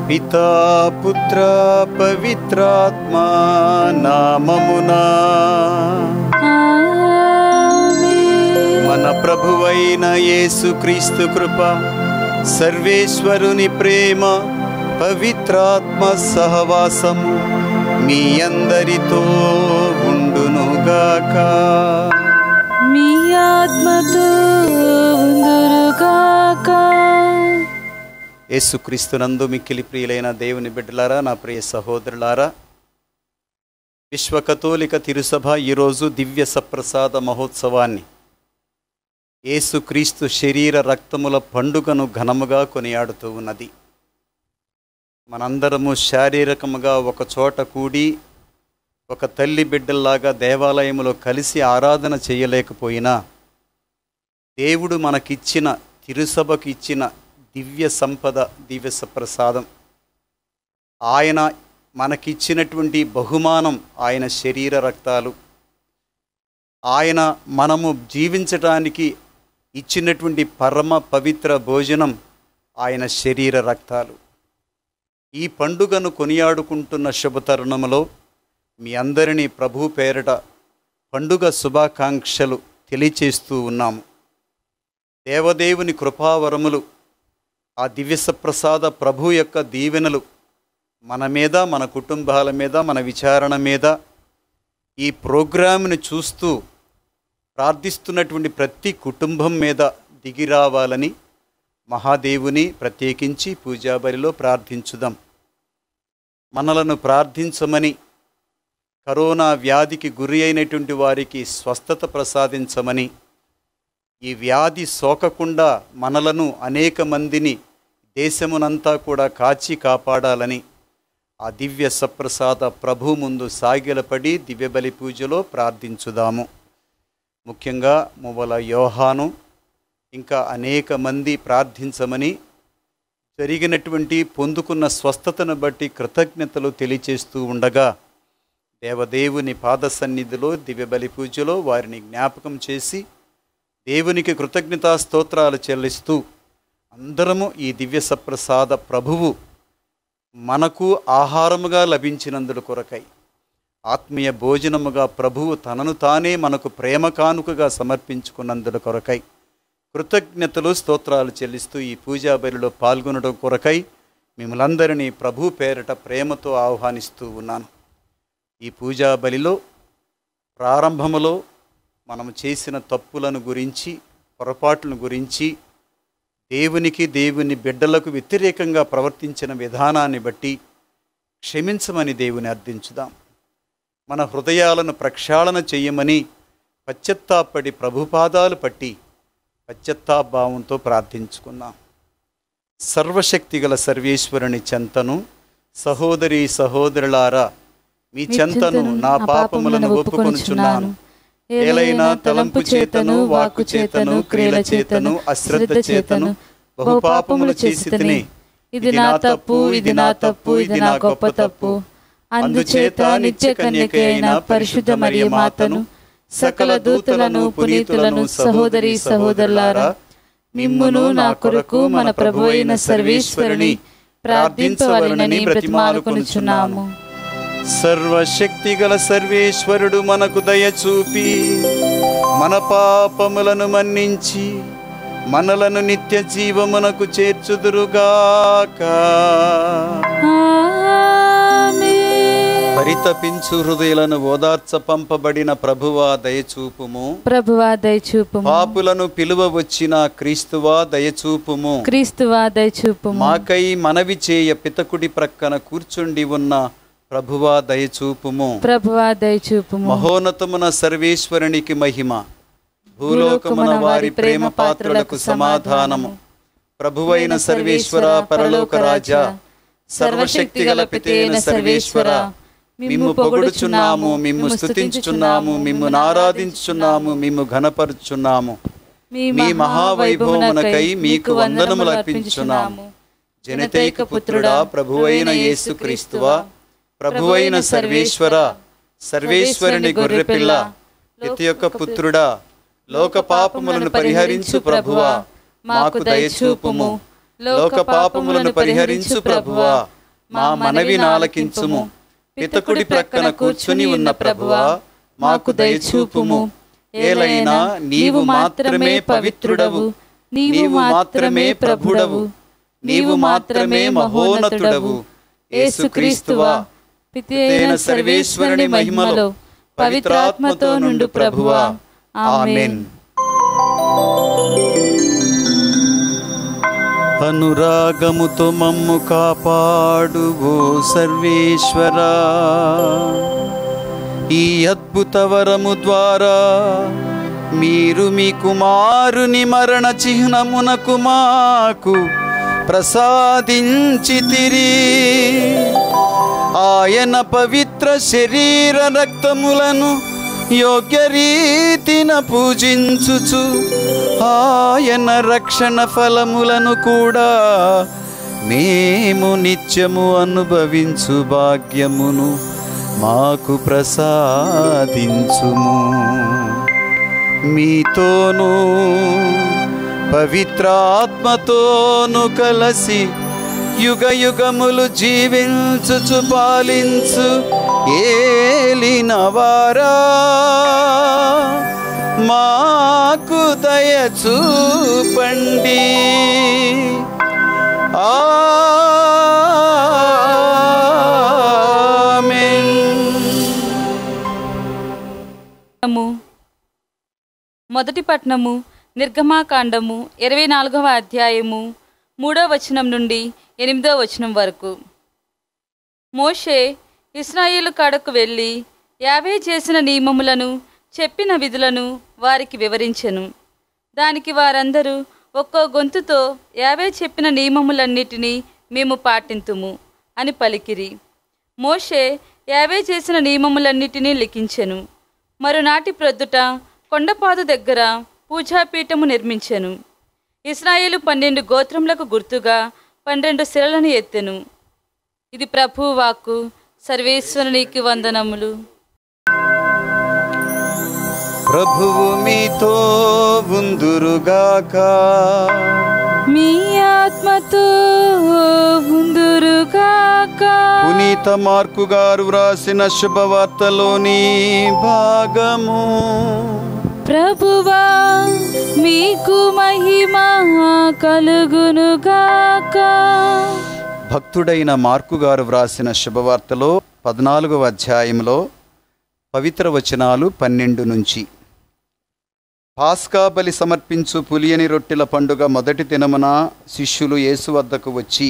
పితా పుత్ర పవిత్రాత్మా నామమునా మన ప్రభువైన యేసుక్రీస్తు కృప సర్వేశ్వరుని ప్రేమ పవిత్రాత్మ సహవాసము మీ అందరితో ఉండునుగాక మీ ఆత్మతో ఉందురుగాక యేసుక్రీస్తునందు మిక్కిలి ప్రియులైన దేవుని బిడ్డలారా నా ప్రియ సహోదరులారా విశ్వ కథోలిక తిరుసభ ఈరోజు దివ్య సప్రసాద మహోత్సవాన్ని యేసుక్రీస్తు శరీర రక్తముల పండుగను ఘనముగా కొనియాడుతూ ఉన్నది మనందరము శారీరకముగా ఒక చోట కూడి ఒక తల్లి బిడ్డల్లాగా దేవాలయములో కలిసి ఆరాధన చేయలేకపోయినా దేవుడు మనకిచ్చిన తిరుసభకు ఇచ్చిన దివ్య సంపద దివ్య సప్రసాదం ఆయన మనకిచ్చినటువంటి బహుమానం ఆయన శరీర రక్తాలు ఆయన మనము జీవించటానికి ఇచ్చినటువంటి పరమ పవిత్ర భోజనం ఆయన శరీర రక్తాలు ఈ పండుగను కొనియాడుకుంటున్న శుభతరుణములో మీ అందరినీ ప్రభు పేరట పండుగ శుభాకాంక్షలు తెలియచేస్తూ ఉన్నాము దేవదేవుని కృపావరములు ఆ దివ్యసప్రసాద ప్రభు యొక్క దీవెనలు మన మీద మన కుటుంబాల మీద మన విచారణ మీద ఈ ప్రోగ్రామ్ని చూస్తూ ప్రార్థిస్తున్నటువంటి ప్రతి కుటుంబం మీద దిగిరావాలని మహాదేవుని ప్రత్యేకించి పూజాబలిలో ప్రార్థించుదాం మనలను ప్రార్థించమని కరోనా వ్యాధికి గురి అయినటువంటి వారికి స్వస్థత ప్రసాదించమని ఈ వ్యాధి సోకకుండా మనలను అనేక మందిని దేశమునంతా కూడా కాచి కాపాడాలని ఆ దివ్య సప్రసాద ప్రభు ముందు సాగిలపడి దివ్యబలి పూజలో ప్రార్థించుదాము ముఖ్యంగా మువ్వల యోహాను ఇంకా అనేక మంది ప్రార్థించమని జరిగినటువంటి పొందుకున్న స్వస్థతను బట్టి కృతజ్ఞతలు తెలియచేస్తూ ఉండగా దేవదేవుని పాద సన్నిధిలో దివ్యబలి పూజలో వారిని జ్ఞాపకం చేసి దేవునికి కృతజ్ఞతా స్తోత్రాలు చెల్లిస్తూ అందరము ఈ దివ్య సప్రసాద ప్రభువు మనకు ఆహారముగా లభించినందుల కొరకై ఆత్మీయ భోజనముగా ప్రభువు తనను తానే మనకు ప్రేమ కానుకగా సమర్పించుకున్నందుల కొరకై కృతజ్ఞతలు స్తోత్రాలు చెల్లిస్తూ ఈ పూజా బలిలో పాల్గొనడం కొరకై మిమ్మలందరినీ ప్రభు పేరట ప్రేమతో ఆహ్వానిస్తూ ఉన్నాను ఈ పూజా బలిలో ప్రారంభములో మనం చేసిన తప్పులను గురించి పొరపాట్లను గురించి దేవునికి దేవుని బిడ్డలకు వ్యతిరేకంగా ప్రవర్తించిన విధానాన్ని బట్టి క్షమించమని దేవుని అర్థించుదాం మన హృదయాలను ప్రక్షాళన చేయమని పశ్చత్తాపడి ప్రభుపాదాలు పట్టి పశ్చత్తాభావంతో ప్రార్థించుకుందాం సర్వశక్తిగల సర్వేశ్వరుని చెంతను సహోదరి సహోదరులారా మీ చెంతను నా పాపములను ఒప్పుకొనుచున్నాను ఏలైనా తలంపు చేతను వాక్కు చేతను క్రియల చేతను అశ్రద్ధ చేతను బహు పాపములు చేసి తిని ఇది నా తప్పు ఇది నా తప్పు ఇది నా గొప్ప తప్పు అందుచేత నిత్య కన్యక అయిన పరిశుద్ధ మరియ మాతను సకల దూతలను పునీతులను సహోదరి సహోదరులారా మిమ్మును నా కొరకు మన ప్రభు అయిన సర్వేశ్వరుని ప్రార్థించవలనని బ్రతిమాలుకొనుచున్నాము సర్వశక్తిగల సర్వేశ్వరుడు మనకు దయ చూపి మన పాపములను మన్నించి మనలను నిత్య జీవమునకు చేర్చుదురుగాక ఆమేన్. పరితపించు హృదయులను ఓదార్చ పంపబడిన ప్రభువా దయచూపుము ప్రభువా దయచూపుము పాపులను పిలువ వచ్చిన క్రీస్తువా దయచూపుము క్రీస్తువా దయచూపుము మాకై మనవి చేయ పితకుడి ప్రక్కన కూర్చుండి ఉన్న ప్రభువా దయచూపుము ప్రభువా దయచూపుము మహోన్నతమున సర్వేశ్వరునికి మహిమ భూలోకమున వారి ప్రేమ పాత్రలకు సమాధానము ప్రభువైన సర్వేశ్వర పరలోక రాజా సర్వశక్తిగల పితైన సర్వేశ్వర మిమ్ము పొగుడుచున్నాము మిమ్ము స్తుతించుచున్నాము మిమ్ము ఆరాధించుచున్నాము మిమ్ము ఘనపరుచున్నాము మీ మహావైభవమునకై మీకు వందనములు అర్పించుచున్నాము జనతైక పుత్రుడా ప్రభువైన యేసుక్రీస్తువా ప్రభువైన సర్వేశ్వర సర్వేశ్వరుని గొర్రెపిల్ల ప్రతి యొక్క పుత్రుడా లోక పాపములను పరిహరించు ప్రభువా మాకు దయచూపుము లోక పాపములను పరిహరించు ప్రభువా మా మనవి నాలకించుము పితకుడి ప్రక్కన కూర్చుని ఉన్న ప్రభువా మాకు దయచూపుము ఏలైనా నీవు మాత్రమే పవిత్రుడవు నీవు మాత్రమే ప్రభుడవు నీవు మాత్రమే మహోన్నతుడవు యేసుక్రీస్తువా పితి అయిన సర్వేశ్వరుని మహిమలో పవిత్రాత్మతో నుండు ప్రభువా ఆమేన్ అనురాగముతో మమ్ము కాపాడు ఓ సర్వేశ్వరా ఈ అద్భుత వరము ద్వారా మీరు మీ కుమారుని మరణ చిహ్నమునకు మాకు ప్రసాదించితిరి ఆయన పవిత్ర శరీర రక్తములను యోగ్య రీతిన పూజించుచు ఆయన రక్షణ ఫలములను కూడా మేము నిత్యము అనుభవించు భాగ్యమును మాకు ప్రసాదించుము మీతోనూ పవిత్రాత్మతోను కలసి యుగ యుగములు జీవించుచు పాలించు ఏలినవారా మాకు దయ చూపండి ఆమేన్ పట్టణము మొదటి పట్నము నిర్గమాకాండము ఇరవై నాలుగవ అధ్యాయము మూడో వచనం నుండి ఎనిమిదో వచనం వరకు మోషే ఇస్రాయేలు కాడకు వెళ్ళి యావే చేసిన నియమములను చెప్పిన విధులను వారికి వివరించెను దానికి వారందరూ ఒక్కో గొంతుతో యావే చెప్పిన నియమములన్నిటినీ మేము పాటింతుము అని పలికిరి మోషే యావే చేసిన నియమములన్నిటినీ లిఖించెను మరునాటి ప్రొద్దుట కొండపాదు దగ్గర పూజాపీఠము నిర్మించెను ఇస్రాయేలు పన్నెండు గోత్రములకు గుర్తుగా పన్నెండు శిలలను ఎత్తెను ఇది ప్రభు వాక్కు సర్వేశ్వరునికి వందనములు ప్రభువు మీతో ఉందురుగాక మీ ఆత్మతో ఉందురుగాక పునీత మార్కు గారు వ్రాసిన శుభవార్తలోని భాగము ప్రభువా మీకు మహిమ కలుగునుగాక భక్తుడైన మార్కు గారు వ్రాసిన శుభవార్తలో పద్నాలుగవ అధ్యాయంలో పవిత్ర వచనాలు పన్నెండు నుంచి పాస్కా బలి సమర్పించు పులియని రొట్టెల పండుగ మొదటి దినమున శిష్యులు యేసు వద్దకు వచ్చి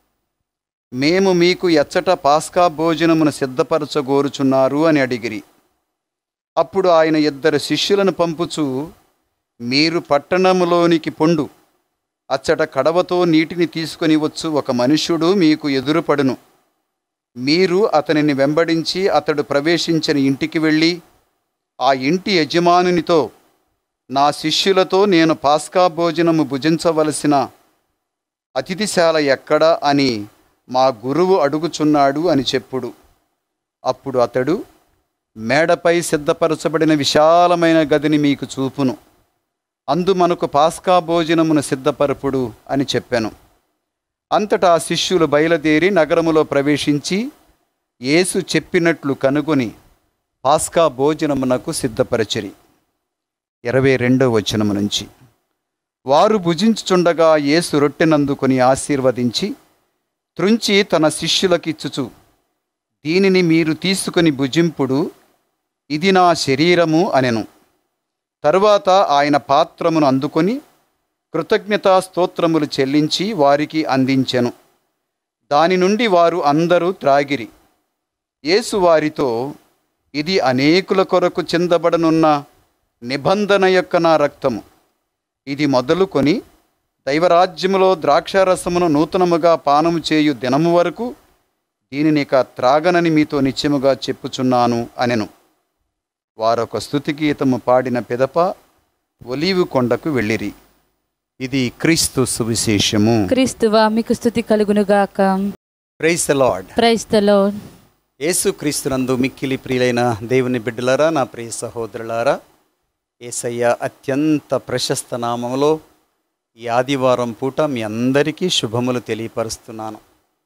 మేము మీకు ఎచ్చట పాస్కా భోజనమును సిద్ధపరచగోరుచున్నారు అని అడిగిరి అప్పుడు ఆయన ఇద్దరు శిష్యులను పంపుచు మీరు పట్టణములోనికి పొండు అచ్చట కడవతో నీటిని తీసుకొని వచ్చు ఒక మనుష్యుడు మీకు ఎదురుపడును మీరు అతనిని వెంబడించి అతడు ప్రవేశించిన ఇంటికి వెళ్ళి ఆ ఇంటి యజమానునితో నా శిష్యులతో నేను పాస్కా భోజనము భుజించవలసిన అతిథిశాల ఎక్కడ అని మా గురువు అడుగుచున్నాడు అని చెప్పుడు అప్పుడు అతడు మేడపై సిద్ధపరచబడిన విశాలమైన గదిని మీకు చూపును అందు మనకు పాస్కా భోజనమును సిద్ధపరపుడు అని చెప్పాను అంతటా ఆ శిష్యులు బయలుదేరి నగరములో ప్రవేశించి యేసు చెప్పినట్లు కనుగొని పాస్కా భోజనమునకు సిద్ధపరచిరి ఇరవై రెండో వచనము నుంచి వారు భుజించుచుండగా యేసు రొట్టెనందుకొని ఆశీర్వదించి త్రుంచి తన శిష్యులకిచ్చుచు దీనిని మీరు తీసుకుని భుజింపుడు ఇది నా శరీరము అనెను తరువాత ఆయన పాత్రమును అందుకొని కృతజ్ఞతా స్తోత్రములు చెల్లించి వారికి అందించెను దాని నుండి వారు అందరూ త్రాగిరి యేసు వారితో ఇది అనేకుల కొరకు చిందబడనున్న నిబంధన యొక్క నా రక్తము ఇది మొదలుకొని దైవరాజ్యములో ద్రాక్షారసమును నూతనముగా పానము చేయు దినము వరకు దీనిని ఇక త్రాగనని మీతో నిత్యముగా చెప్పుచున్నాను అనెను వారొక స్తుతి గీతము పాడిన పిదప ఒలీవు కొండకు వెళ్ళిరి ఇది క్రీస్తు సువిశేషము క్రీస్తువా మీకు స్థుతి కలుగునుగాక praise Lord praise the Lord Yesu క్రీస్తునందు మిక్కిలి ప్రియులైన దేవుని బిడ్డలారా నా ప్రియ సహోదరులారా ఏసయ్య అత్యంత ప్రశస్త నామములో ఈ ఆదివారం పూట మీ అందరికీ శుభములు తెలియపరుస్తున్నాను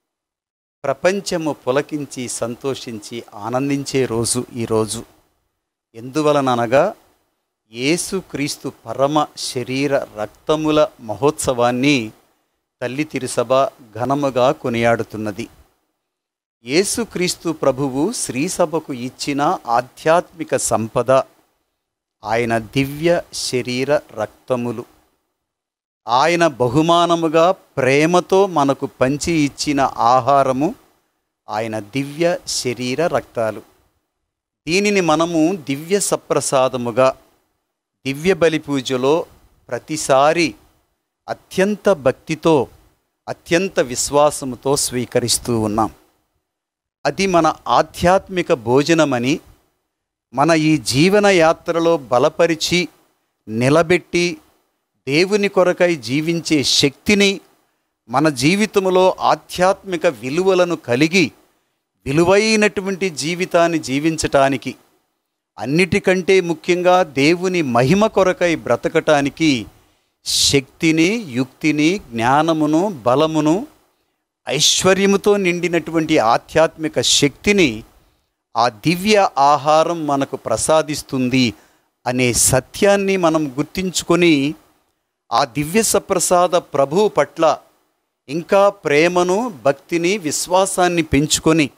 ప్రపంచము పులకించి సంతోషించి ఆనందించే రోజు ఈరోజు ఎందువలననగా యేసుక్రీస్తు పరమ శరీర రక్తముల మహోత్సవాన్ని తల్లి తిరుసభ ఘనముగా కొనియాడుతున్నది యేసుక్రీస్తు ప్రభువు శ్రీసభకు ఇచ్చిన ఆధ్యాత్మిక సంపద ఆయన దివ్య శరీర రక్తములు ఆయన బహుమానముగా ప్రేమతో మనకు పంచి ఇచ్చిన ఆహారము ఆయన దివ్య శరీర రక్తాలు దీనిని మనము దివ్య సప్రసాదముగా దివ్య బలి పూజలో ప్రతిసారి అత్యంత భక్తితో అత్యంత విశ్వాసముతో స్వీకరిస్తూ ఉన్నాం అది మన ఆధ్యాత్మిక భోజనమని మన ఈ జీవన యాత్రలో బలపరిచి నిలబెట్టి దేవుని కొరకై జీవించే శక్తిని మన జీవితంలో ఆధ్యాత్మిక విలువలను కలిగి విలువైనటువంటి జీవితాన్ని జీవించటానికి అన్నిటికంటే ముఖ్యంగా దేవుని మహిమ కొరకై బ్రతకటానికి శక్తిని యుక్తిని జ్ఞానమును బలమును ఐశ్వర్యముతో నిండినటువంటి ఆధ్యాత్మిక శక్తిని ఆ దివ్య ఆహారం మనకు ప్రసాదిస్తుంది అనే సత్యాన్ని మనం గుర్తించుకొని ఆ దివ్య సప్రసాద ప్రభువు పట్ల ఇంకా ప్రేమను భక్తిని విశ్వాసాన్ని పెంచుకొని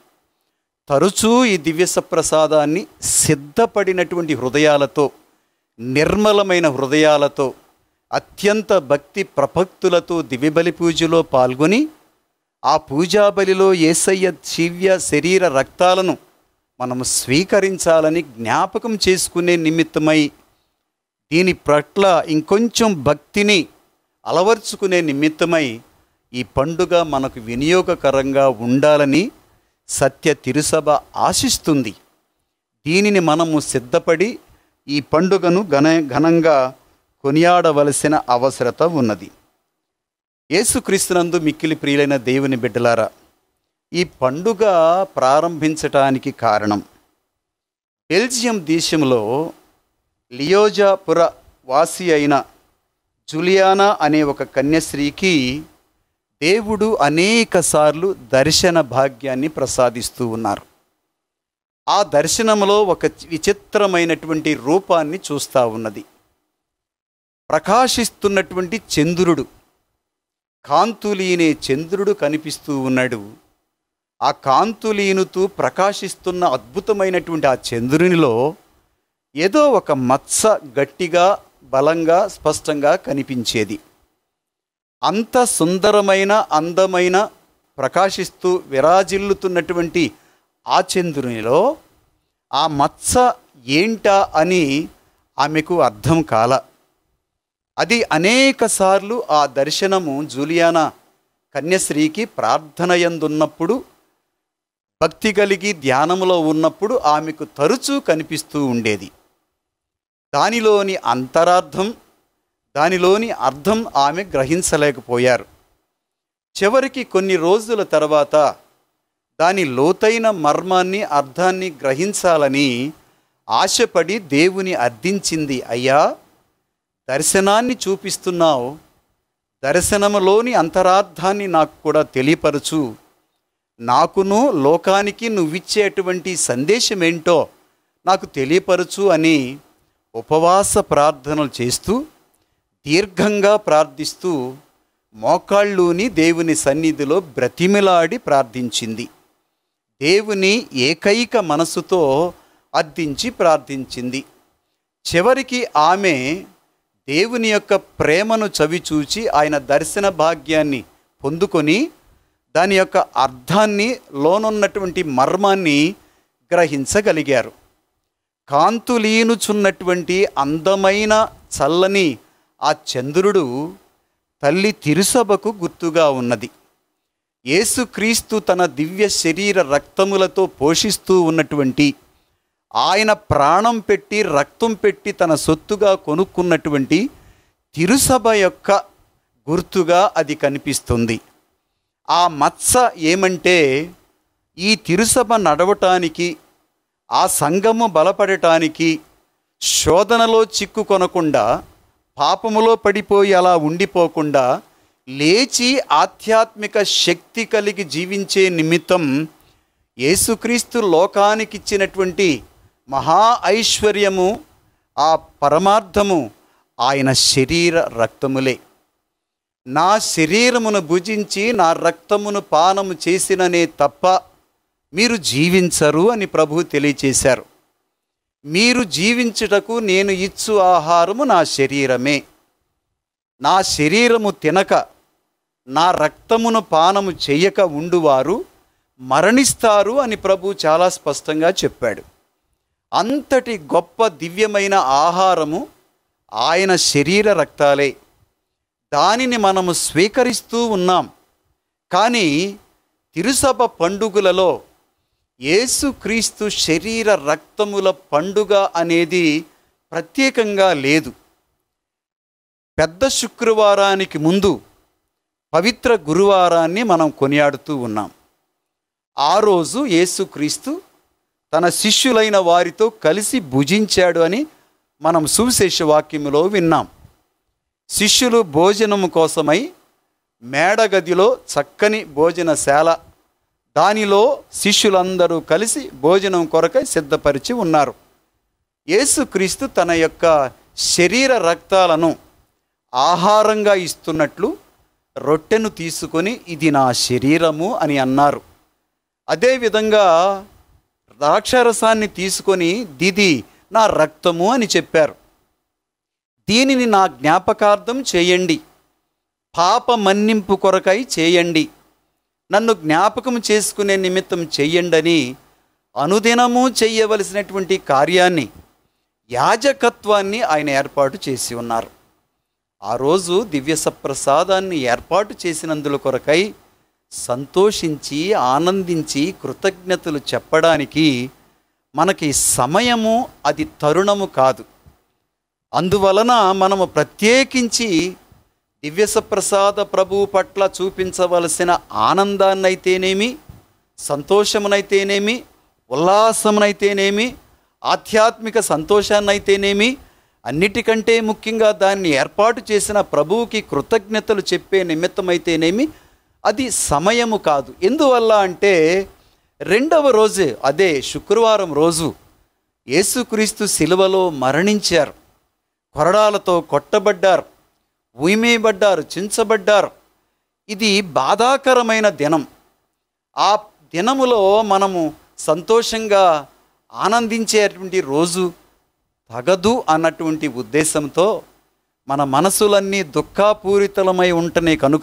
తరచూ ఈ దివ్య సప్రసాదాన్ని సిద్ధపడినటువంటి హృదయాలతో నిర్మలమైన హృదయాలతో అత్యంత భక్తి ప్రపక్తులతో దివ్యబలి పూజలో పాల్గొని ఆ పూజాబలిలో ఏసయ్య దివ్య శరీర రక్తాలను మనము స్వీకరించాలని జ్ఞాపకం చేసుకునే నిమిత్తమై దీని పట్ల ఇంకొంచెం భక్తిని అలవర్చుకునే నిమిత్తమై ఈ పండుగ మనకు వినియోగకరంగా ఉండాలని సత్య తిరుసభ ఆశిస్తుంది దీనిని మనము సిద్ధపడి ఈ పండుగను ఘన ఘనంగా కొనియాడవలసిన అవసరత ఉన్నది యేసుక్రీస్తునందు మిక్కిలి ప్రియులైన దేవుని బిడ్డలారా ఈ పండుగ ప్రారంభించటానికి కారణం బెల్జియం దేశంలో లియోజాపుర వాసి అయిన జులియానా అనే ఒక కన్యశ్రీకి దేవుడు అనేక సార్లు దర్శన భాగ్యాన్ని ప్రసాదిస్తూ ఉన్నారు ఆ దర్శనంలో ఒక విచిత్రమైనటువంటి రూపాన్ని చూస్తూ ఉన్నది ప్రకాశిస్తున్నటువంటి చంద్రుడు కాంతులీనే చంద్రుడు కనిపిస్తూ ఉన్నాడు ఆ కాంతులీనుతూ ప్రకాశిస్తున్న అద్భుతమైనటువంటి ఆ చంద్రునిలో ఏదో ఒక మత్స గట్టిగా బలంగా స్పష్టంగా కనిపించేది అంత సుందరమైన అందమైన ప్రకాశిస్తూ విరాజిల్లుతున్నటువంటి ఆ చంద్రునిలో ఆ మత్స ఏంటా అని ఆమెకు అర్థం కాల అది అనేక సార్లు ఆ దర్శనము జూలియానా కన్యశ్రీకి ప్రార్థన యందున్నప్పుడు భక్తి కలిగి ధ్యానములో ఉన్నప్పుడు ఆమెకు తరచూ కనిపిస్తూ ఉండేది దానిలోని అంతరార్థం దానిలోని అర్థం ఆమె గ్రహించలేకపోయారు చివరికి కొన్ని రోజుల తర్వాత దాని లోతైన మర్మాన్ని అర్థాన్ని గ్రహించాలని ఆశపడి దేవుని అర్థించింది అయ్యా దర్శనాన్ని చూపిస్తున్నావు దర్శనములోని అంతరార్థాన్ని నాకు కూడా తెలియపరచు నాకును లోకానికి నువ్విచ్చేటువంటి సందేశం ఏంటో నాకు తెలియపరచు అని ఉపవాస ప్రార్థనలు చేస్తూ దీర్ఘంగా ప్రార్థిస్తూ మోకాళ్ళూని దేవుని సన్నిధిలో బ్రతిమిలాడి ప్రార్థించింది దేవుని ఏకైక మనసుతో అర్థించి ప్రార్థించింది చివరికి ఆమె దేవుని యొక్క ప్రేమను చవిచూచి ఆయన దర్శన భాగ్యాన్ని పొందుకొని దాని యొక్క అర్థాన్ని లోనున్నటువంటి మర్మాన్ని గ్రహించగలిగారు కాంతులీనుచున్నటువంటి అందమైన చల్లని ఆ చంద్రుడు తల్లి తిరుసభకు గుర్తుగా ఉన్నది యేసుక్రీస్తు తన దివ్య శరీర రక్తములతో పోషిస్తూ ఉన్నటువంటి ఆయన ప్రాణం పెట్టి రక్తం పెట్టి తన సొత్తుగా కొనుక్కున్నటువంటి తిరుసభ యొక్క గుర్తుగా అది కనిపిస్తుంది ఆ మత్స ఏమంటే ఈ తిరుసభ నడవటానికి ఆ సంఘము బలపడటానికి శోధనలో చిక్కుకొనకుండా పాపములో పడిపోయి అలా ఉండిపోకుండా లేచి ఆధ్యాత్మిక శక్తి కలిగి జీవించే నిమిత్తం యేసుక్రీస్తు లోకానికి ఇచ్చినటువంటి మహా ఐశ్వర్యము ఆ పరమార్థము ఆయన శరీర రక్తములే నా శరీరమును భుజించి నా రక్తమును పానము చేసిననే తప్ప మీరు జీవించరు అని ప్రభు తెలియచేశారు మీరు జీవించుటకు నేను ఇచ్చు ఆహారము నా శరీరమే నా శరీరము తినక నా రక్తమును పానము చెయ్యక ఉండువారు మరణిస్తారు అని ప్రభు చాలా స్పష్టంగా చెప్పాడు అంతటి గొప్ప దివ్యమైన ఆహారము ఆయన శరీర రక్తాలే దానిని మనము స్వీకరిస్తూ ఉన్నాం కానీ తిరుసభ పండుగలలో యేసుక్రీస్తు శరీర రక్తముల పండుగ అనేది ప్రత్యేకంగా లేదు పెద్ద శుక్రవారానికి ముందు పవిత్ర గురువారాన్ని మనం కొనియాడుతూ ఉన్నాం ఆ రోజు యేసుక్రీస్తు తన శిష్యులైన వారితో కలిసి భుజించాడు అని మనం సువిశేష వాక్యములో విన్నాం శిష్యులు భోజనము కోసమై మేడగదిలో చక్కని భోజనశాల దానిలో శిష్యులందరూ కలిసి భోజనం కొరకై సిద్ధపరిచి ఉన్నారు యేసుక్రీస్తు తన యొక్క శరీర రక్తాలను ఆహారంగా ఇస్తున్నట్లు రొట్టెను తీసుకొని ఇది నా శరీరము అని అన్నారు అదేవిధంగా ద్రాక్షరసాన్ని తీసుకొని దిది నా రక్తము అని చెప్పారు దీనిని నా జ్ఞాపకార్థం చేయండి పాప మన్నింపు కొరకై చేయండి నన్ను జ్ఞాపకం చేసుకునే నిమిత్తం చెయ్యండని అనుదినము చెయ్యవలసినటువంటి కార్యాన్ని యాజకత్వాన్ని ఆయన ఏర్పాటు చేసి ఉన్నారు ఆ రోజు దివ్య సప్రసాదాన్ని ఏర్పాటు చేసినందుల కొరకై సంతోషించి ఆనందించి కృతజ్ఞతలు చెప్పడానికి మనకి సమయము అది తరుణము కాదు అందువలన మనము ప్రత్యేకించి దివ్యసప్రసాద ప్రభువు పట్ల చూపించవలసిన ఆనందాన్నైతేనేమి సంతోషమునైతేనేమి ఉల్లాసమునైతేనేమి ఆధ్యాత్మిక సంతోషాన్నైతేనేమి అన్నిటికంటే ముఖ్యంగా దాన్ని ఏర్పాటు చేసిన ప్రభువుకి కృతజ్ఞతలు చెప్పే నిమిత్తమైతేనేమి అది సమయము కాదు ఎందువల్ల అంటే రెండవ రోజు అదే శుక్రవారం రోజు యేసుక్రీస్తు శిలువలో మరణించారు కొరడాలతో కొట్టబడ్డారు ఉయిమేయబడ్డారు చించబడ్డారు ఇది బాధాకరమైన దినం ఆ దినములో మనము సంతోషంగా ఆనందించేటువంటి రోజు తగదు అన్నటువంటి ఉద్దేశంతో మన మనసులన్నీ దుఃఖాపూరితలమై ఉంటనే కనుక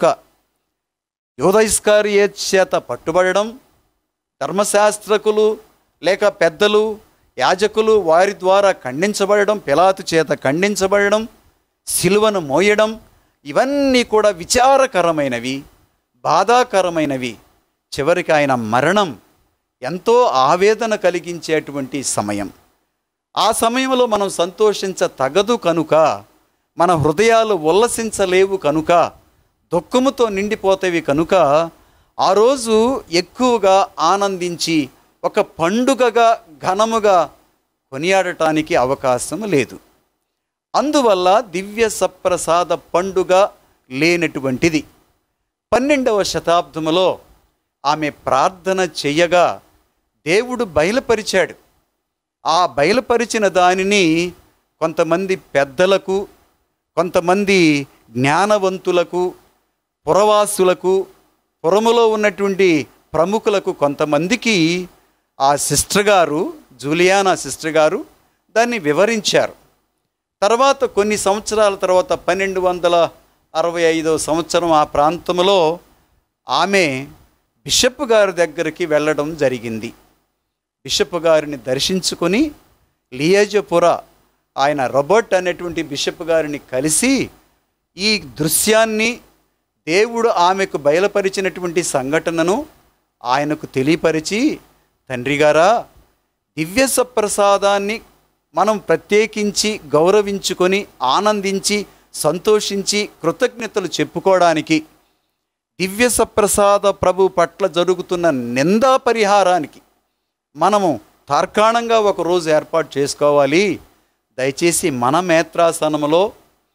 యోధైస్కారి చేత పట్టుబడడం ధర్మశాస్త్రకులు లేక పెద్దలు యాజకులు వారి ద్వారా ఖండించబడడం పిలాతు చేత ఖండించబడడం సిలువను మోయడం ఇవన్నీ కూడా విచారకరమైనవి బాధాకరమైనవి చివరికి ఆయన మరణం ఎంతో ఆవేదన కలిగించేటువంటి సమయం ఆ సమయంలో మనం సంతోషించ తగదు కనుక మన హృదయాలు ఉల్లసించలేవు కనుక దుఃఖముతో నిండిపోతేవి కనుక ఆ రోజు ఎక్కువగా ఆనందించి ఒక పండుగగా ఘనముగా కొనియాడటానికి అవకాశం లేదు అందువల్ల దివ్య సప్రసాద పండుగ లేనటువంటిది పన్నెండవ శతాబ్దములో ఆమె ప్రార్థన చెయ్యగా దేవుడు బయలుపరిచాడు ఆ బయలుపరిచిన దానిని కొంతమంది పెద్దలకు కొంతమంది జ్ఞానవంతులకు పురవాసులకు పురములో ఉన్నటువంటి ప్రముఖులకు కొంతమందికి ఆ సిస్టర్ గారు జూలియానా సిస్టర్ గారు దాన్ని వివరించారు తర్వాత కొన్ని సంవత్సరాల తర్వాత పన్నెండు వందల అరవై ఐదో సంవత్సరం ఆ ప్రాంతంలో ఆమె బిషప్ గారి దగ్గరికి వెళ్ళడం జరిగింది బిషప్ గారిని దర్శించుకొని లియేజపుర ఆయన రోబర్ట్ అనేటువంటి బిషప్ గారిని కలిసి ఈ దృశ్యాన్ని దేవుడు ఆమెకు బయలుపరిచినటువంటి సంఘటనను ఆయనకు తెలియపరిచి తండ్రి గారా దివ్య సప్రసాదాన్ని మనం ప్రత్యేకించి గౌరవించుకొని ఆనందించి సంతోషించి కృతజ్ఞతలు చెప్పుకోవడానికి దివ్య సప్రసాద ప్రభు పట్ల జరుగుతున్న నిందా పరిహారానికి మనము తార్కాణంగా ఒక రోజు ఏర్పాటు చేసుకోవాలి దయచేసి మన మేత్రాసనములో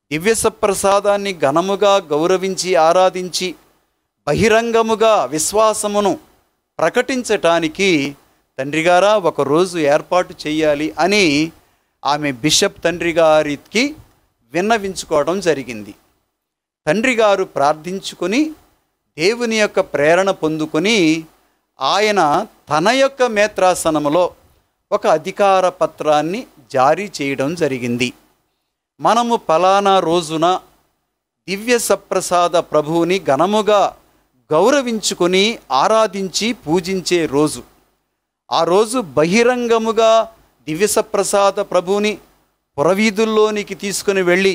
దివ్యసప్రసాదాన్ని ఘనముగా గౌరవించి ఆరాధించి బహిరంగముగా విశ్వాసమును ప్రకటించటానికి తండ్రిగారా ఒకరోజు ఏర్పాటు చేయాలి అని ఆమె బిషప్ తండ్రి గారికి విన్నవించుకోవడం జరిగింది తండ్రి గారు ప్రార్థించుకొని దేవుని యొక్క ప్రేరణ పొందుకొని ఆయన తన యొక్క మేత్రాసనములో ఒక అధికార పత్రాన్ని జారీ చేయడం జరిగింది మనము ఫలానా రోజున దివ్య సప్రసాద ప్రభువుని ఘనముగా గౌరవించుకొని ఆరాధించి పూజించే రోజు ఆ రోజు బహిరంగముగా దివ్య సప్రసాద ప్రభువుని పురవీధుల్లోనికి తీసుకుని వెళ్ళి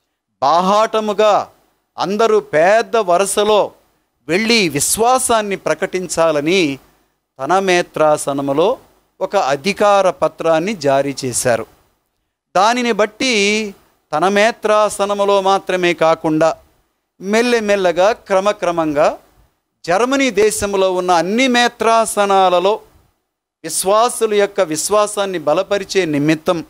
బాహాటముగా అందరూ పెద్ద వరుసలో వెళ్ళి విశ్వాసాన్ని ప్రకటించాలని తన మేత్రాసనములో ఒక అధికార పత్రాన్ని జారీ చేశారు దానిని బట్టి తన మేత్రాసనములో మాత్రమే కాకుండా మెల్లెమెల్లగా క్రమక్రమంగా జర్మనీ దేశంలో ఉన్న అన్ని మేత్రాసనాలలో విశ్వాసుల యొక్క విశ్వాసాన్ని బలపరిచే నిమిత్తం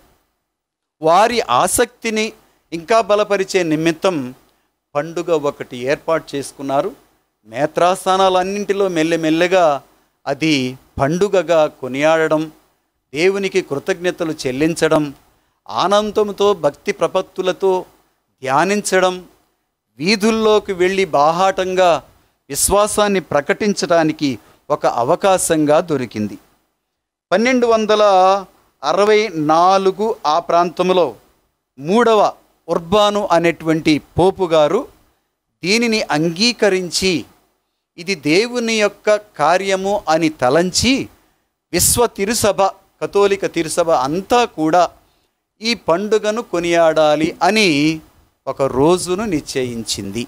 వారి ఆసక్తిని ఇంకా బలపరిచే నిమిత్తం పండుగ ఒకటి ఏర్పాటు చేసుకున్నారు నేత్రాస్థానాలన్నింటిలో మెల్లెమెల్లగా అది పండుగగా కొనియాడడం దేవునికి కృతజ్ఞతలు చెల్లించడం ఆనందంతో భక్తి ప్రపత్తులతో ధ్యానించడం వీధుల్లోకి వెళ్ళి బాహాటంగా విశ్వాసాన్ని ప్రకటించడానికి ఒక అవకాశంగా దొరికింది పన్నెండు వందల అరవై నాలుగు ఆ ప్రాంతంలో మూడవ ఉర్బాను అనేటువంటి పోపు గారు దీనిని అంగీకరించి ఇది దేవుని యొక్క కార్యము అని తలంచి విశ్వ తిరుసభ కథోలిక తిరుసభ అంతా కూడా ఈ పండుగను కొనియాడాలి అని ఒక రోజును నిశ్చయించింది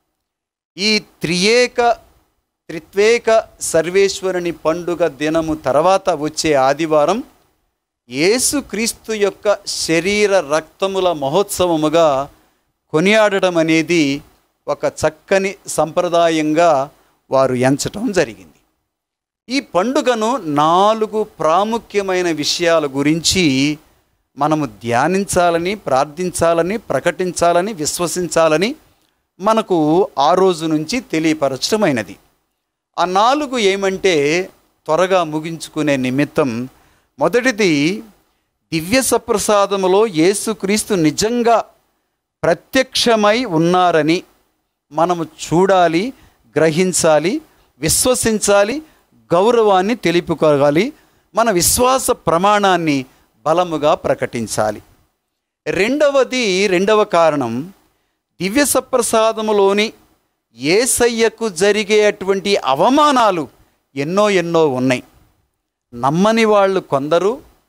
ఈ త్రియేక త్రిత్వేక సర్వేశ్వరుని పండుగ దినము తర్వాత వచ్చే ఆదివారం యేసుక్రీస్తు యొక్క శరీర రక్తముల మహోత్సవముగా కొనియాడటం అనేది ఒక చక్కని సంప్రదాయంగా వారు ఎంచటం జరిగింది ఈ పండుగను నాలుగు ప్రాముఖ్యమైన విషయాల గురించి మనము ధ్యానించాలని ప్రార్థించాలని ప్రకటించాలని విశ్వసించాలని మనకు ఆ రోజు నుంచి తెలియపరచడమైనది ఆ నాలుగు ఏమంటే త్వరగా ముగించుకునే నిమిత్తం మొదటిది దివ్య సప్రసాదములో యేసుక్రీస్తు నిజంగా ప్రత్యక్షమై ఉన్నారని మనము చూడాలి గ్రహించాలి విశ్వసించాలి గౌరవాన్ని తెలుపుకోవాలి మన విశ్వాస ప్రమాణాన్ని బలముగా ప్రకటించాలి రెండవది రెండవ కారణం దివ్య సప్రసాదములోని ఏసయ్యకు జరిగేటువంటి అవమానాలు ఎన్నో ఎన్నో ఉన్నాయి నమ్మని వాళ్ళు కొందరు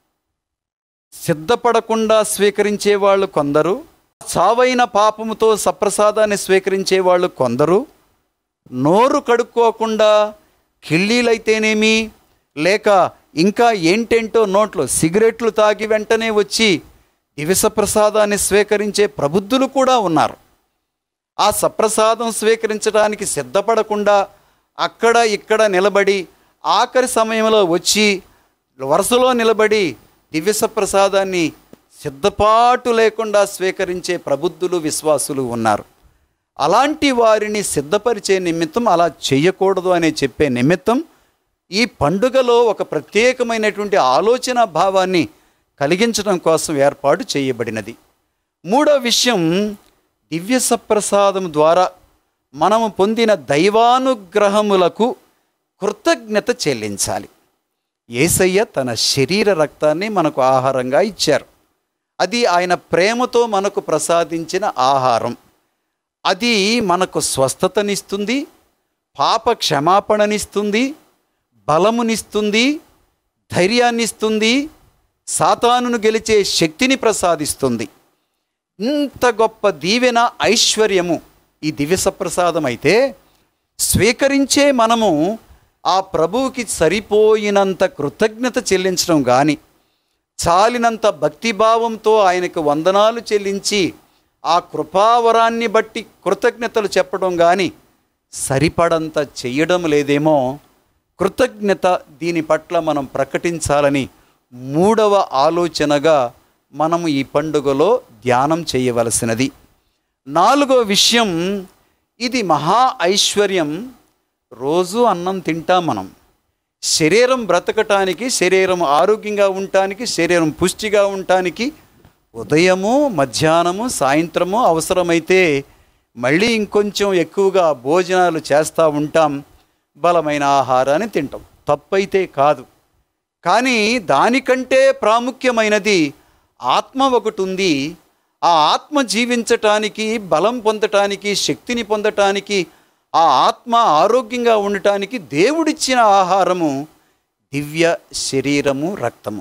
సిద్ధపడకుండా స్వీకరించే వాళ్ళు కొందరు చావైన పాపముతో సప్రసాదాన్ని స్వీకరించే వాళ్ళు కొందరు నోరు కడుక్కోకుండా కిళ్ళీలైతేనేమి లేక ఇంకా ఏంటేంటో నోట్లో సిగరెట్లు తాగి వెంటనే వచ్చి దివిస ప్రసాదాన్ని స్వీకరించే ప్రబుద్ధులు కూడా ఉన్నారు ఆ సప్రసాదం స్వీకరించడానికి సిద్ధపడకుండా అక్కడ ఇక్కడ నిలబడి ఆఖరి సమయంలో వచ్చి వరుసలో నిలబడి దివ్య సప్రసాదాన్ని సిద్ధపాటు లేకుండా స్వీకరించే ప్రబుద్ధులు విశ్వాసులు ఉన్నారు అలాంటి వారిని సిద్ధపరిచే నిమిత్తం అలా చేయకూడదు అనే చెప్పే నిమిత్తం ఈ పండుగలో ఒక ప్రత్యేకమైనటువంటి ఆలోచన భావాన్ని కలిగించడం కోసం ఏర్పాటు చేయబడినది మూడో విషయం దివ్య సప్రసాదం ద్వారా మనము పొందిన దైవానుగ్రహములకు కృతజ్ఞత చెల్లించాలి ఏసయ్య తన శరీర రక్తాన్ని మనకు ఆహారంగా ఇచ్చారు అది ఆయన ప్రేమతో మనకు ప్రసాదించిన ఆహారం అది మనకు స్వస్థతనిస్తుంది పాప క్షమాపణనిస్తుంది బలమునిస్తుంది ధైర్యాన్నిస్తుంది సాతానును గెలిచే శక్తిని ప్రసాదిస్తుంది ఇంత గొప్ప దీవెన ఐశ్వర్యము ఈ దివ్య సప్రసాదం అయితే స్వీకరించే మనము ఆ ప్రభువుకి సరిపోయినంత కృతజ్ఞత చెల్లించడం కానీ చాలినంత భక్తిభావంతో ఆయనకు వందనాలు చెల్లించి ఆ కృపావరాన్ని బట్టి కృతజ్ఞతలు చెప్పడం కానీ సరిపడంత చెయ్యడం లేదేమో కృతజ్ఞత దీని పట్ల మనం ప్రకటించాలని మూడవ ఆలోచనగా మనము ఈ పండుగలో ధ్యానం చేయవలసినది నాలుగో విషయం ఇది మహా ఐశ్వర్యం రోజు అన్నం తింటాం మనం శరీరం బ్రతకటానికి శరీరం ఆరోగ్యంగా ఉండటానికి శరీరం పుష్టిగా ఉండటానికి ఉదయము మధ్యాహ్నము సాయంత్రము అవసరమైతే మళ్ళీ ఇంకొంచెం ఎక్కువగా భోజనాలు చేస్తూ ఉంటాం బలమైన ఆహారాన్ని తింటాం తప్పైతే కాదు కానీ దానికంటే ప్రాముఖ్యమైనది ఆత్మ ఒకటి ఉంది ఆ ఆత్మ జీవించటానికి బలం పొందటానికి శక్తిని పొందటానికి ఆ ఆత్మ ఆరోగ్యంగా ఉండటానికి దేవుడిచ్చిన ఆహారము దివ్య శరీరము రక్తము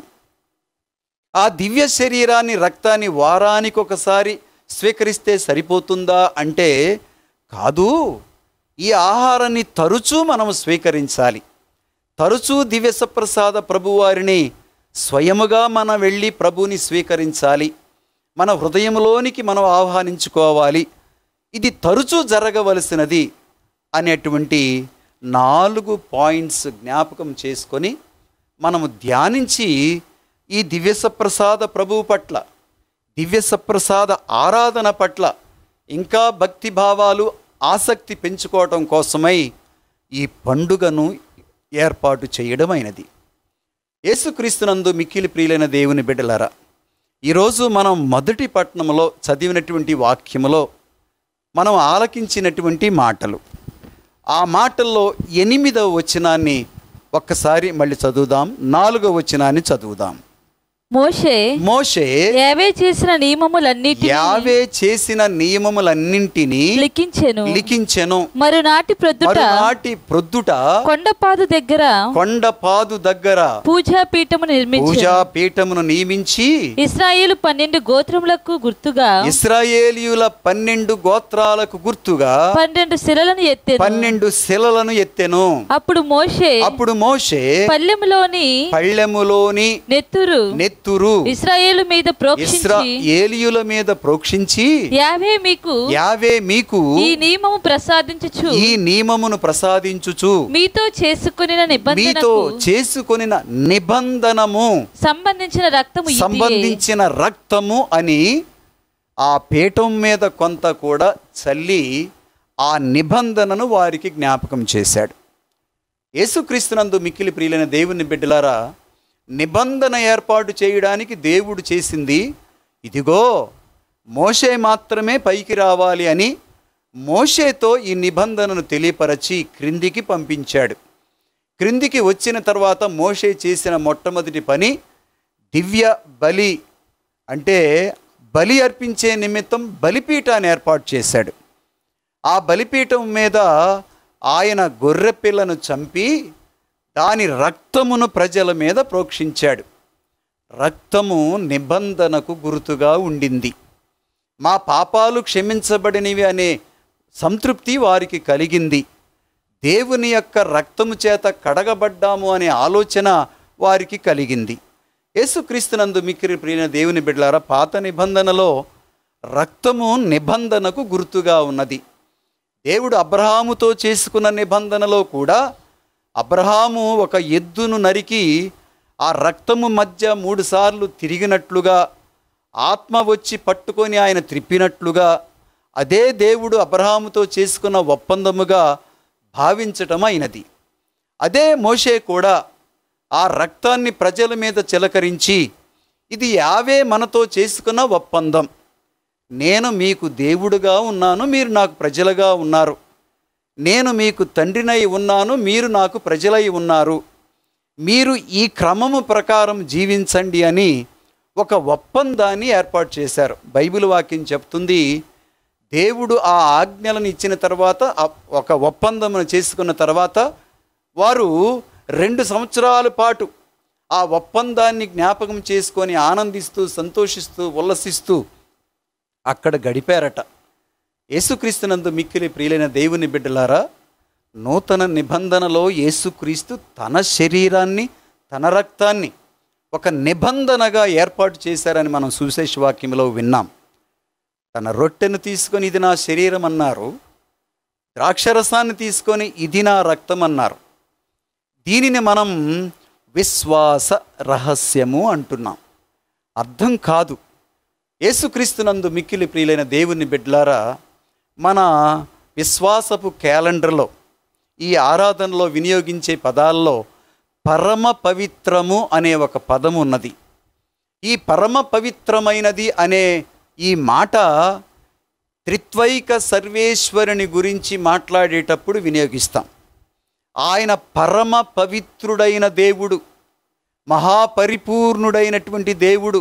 ఆ దివ్య శరీరాన్ని రక్తాన్ని వారానికి ఒకసారి స్వీకరిస్తే సరిపోతుందా అంటే కాదు ఈ ఆహారాన్ని తరచూ మనం స్వీకరించాలి తరచూ దివ్య సప్రసాద ప్రభువారిని స్వయముగా మనం వెళ్ళి ప్రభుని స్వీకరించాలి మన హృదయంలోనికి మనం ఆహ్వానించుకోవాలి ఇది తరచూ జరగవలసినది అనేటువంటి నాలుగు పాయింట్స్ జ్ఞాపకం చేసుకొని మనము ధ్యానించి ఈ దివ్య సప్రసాద ప్రభువు పట్ల దివ్య సప్రసాద ఆరాధన పట్ల ఇంకా భక్తి భావాలు ఆసక్తి పెంచుకోవటం కోసమై ఈ పండుగను ఏర్పాటు చేయడమైనది యేసుక్రీస్తునందు మిక్కిలి ప్రియులైన దేవుని బిడ్డలారా ఈరోజు మనం మొదటి పట్టణంలో చదివినటువంటి వాక్యములో మనం ఆలకించినటువంటి మాటలు ఆ మాటల్లో ఎనిమిదవ వచనాన్ని ఒక్కసారి మళ్ళీ చదువుదాం నాలుగవ వచనాన్ని చదువుదాం మోషే మోషే యావే చేసిన నియమములన్నిటినీ యావే చేసిన నియమములన్నింటినీ లిఖించెను లిఖించెను మరునాటి ప్రొద్దుట మరునాటి ప్రొద్దుట కొండపాదు దగ్గర కొండపాదు దగ్గర పూజా పీఠము నిర్మించి పూజా పీఠమును నియమించి ఇస్రాయేలు పన్నెండు గోత్రములకు గుర్తుగా ఇస్రాయేలీయుల పన్నెండు గోత్రాలకు గుర్తుగా పన్నెండు శిలలను ఎత్తెను పన్నెండు శిలలను ఎత్తెను అప్పుడు మోషే అప్పుడు మోషే పల్లెములోని పళ్ళెములోని నెత్తురు నెత్తురు ఇస్రాయేలు మీద ప్రోక్షించి ఇస్రాయేలీయుల మీద ప్రోక్షించి యావే మీకు యావే మీకు ఈ నియమము ప్రసాదించుచు ఈ నియమమును ప్రసాదించుచు మీతో చేసుకుని మీతో నిబంధనకు చేసుకొనిన నిబంధనము సంబంధించిన రక్తము ఇదియే. సంబంధించిన రక్తము అని ఆ పీఠం మీద కొంత కూడా చల్లి ఆ నిబంధనను వారికి జ్ఞాపకం చేశాడు యేసుక్రీస్తునందు మిక్కిలి ప్రియులైన దేవుని బిడ్డలారా నిబంధన ఏర్పాటు చేయడానికి దేవుడు చేసింది ఇదిగో మోషే మాత్రమే పైకి రావాలి అని మోషేతో ఈ నిబంధనను తెలియపరచి క్రిందికి పంపించాడు క్రిందికి వచ్చిన తర్వాత మోషే చేసిన మొట్టమొదటి పని దివ్య బలి అంటే బలి అర్పించే నిమిత్తం బలిపీఠాన్ని ఏర్పాటు చేశాడు ఆ బలిపీఠం మీద ఆయన గొర్రె పిల్లను చంపి దాని రక్తమును ప్రజల మీద ప్రోక్షించాడు రక్తము నిబంధనకు గుర్తుగా ఉండింది మా పాపాలు క్షమించబడినవి అనే సంతృప్తి వారికి కలిగింది దేవుని యొక్క రక్తము చేత కడగబడ్డాము అనే ఆలోచన వారికి కలిగింది యేసుక్రీస్తునందు మిక్కిరి ప్రియ దేవుని బిడ్డలారా పాత నిబంధనలో రక్తము నిబంధనకు గుర్తుగా ఉన్నది దేవుడు అబ్రహాముతో చేసుకున్న నిబంధనలో కూడా అబ్రహాము ఒక ఎద్దును నరికి ఆ రక్తము మధ్య మూడుసార్లు తిరిగినట్లుగా ఆత్మ వచ్చి పట్టుకొని ఆయన త్రిప్పినట్లుగా అదే దేవుడు అబ్రహాముతో చేసుకున్న ఒప్పందముగా భావించటం అయినది అదే మోషే కూడా ఆ రక్తాన్ని ప్రజల మీద చిలకరించి ఇది యావే మనతో చేసుకున్న ఒప్పందం నేను మీకు దేవుడుగా ఉన్నాను మీరు నాకు ప్రజలుగా ఉన్నారు నేను మీకు తండ్రినై ఉన్నాను మీరు నాకు ప్రజలై ఉన్నారు మీరు ఈ క్రమము ప్రకారం జీవించండి అని ఒక ఒప్పందాన్ని ఏర్పాటు చేశారు బైబిల్ వాక్యం చెప్తుంది దేవుడు ఆ ఆజ్ఞలను ఇచ్చిన తర్వాత ఆ ఒక ఒప్పందమును చేసుకున్న తర్వాత వారు రెండు సంవత్సరాల పాటు ఆ ఒప్పందాన్ని జ్ఞాపకం చేసుకొని ఆనందిస్తూ సంతోషిస్తూ ఉల్లసిస్తూ అక్కడ గడిపారట యేసుక్రీస్తునందు మిక్కిలి ప్రియులైన దేవుని బిడ్డలారా నూతన నిబంధనలో యేసుక్రీస్తు తన శరీరాన్ని తన రక్తాన్ని ఒక నిబంధనగా ఏర్పాటు చేశారని మనం సువిశేష వాక్యంలో విన్నాం తన రొట్టెను తీసుకొని ఇది నా శరీరం అన్నారు ద్రాక్షరసాన్ని తీసుకొని ఇది నా రక్తం అన్నారు దీనిని మనం విశ్వాస రహస్యము అంటున్నాం అర్థం కాదు యేసుక్రీస్తునందు మిక్కిలి ప్రియులైన దేవుని బిడ్డలారా మన విశ్వాసపు క్యాలెండర్లో ఈ ఆరాధనలో వినియోగించే పదాల్లో పరమ పవిత్రము అనే ఒక పదం ఉన్నది ఈ పరమ పవిత్రమైనది అనే ఈ మాట త్రిత్వైక సర్వేశ్వరుని గురించి మాట్లాడేటప్పుడు వినియోగిస్తాం ఆయన పరమ పవిత్రుడైన దేవుడు మహాపరిపూర్ణుడైనటువంటి దేవుడు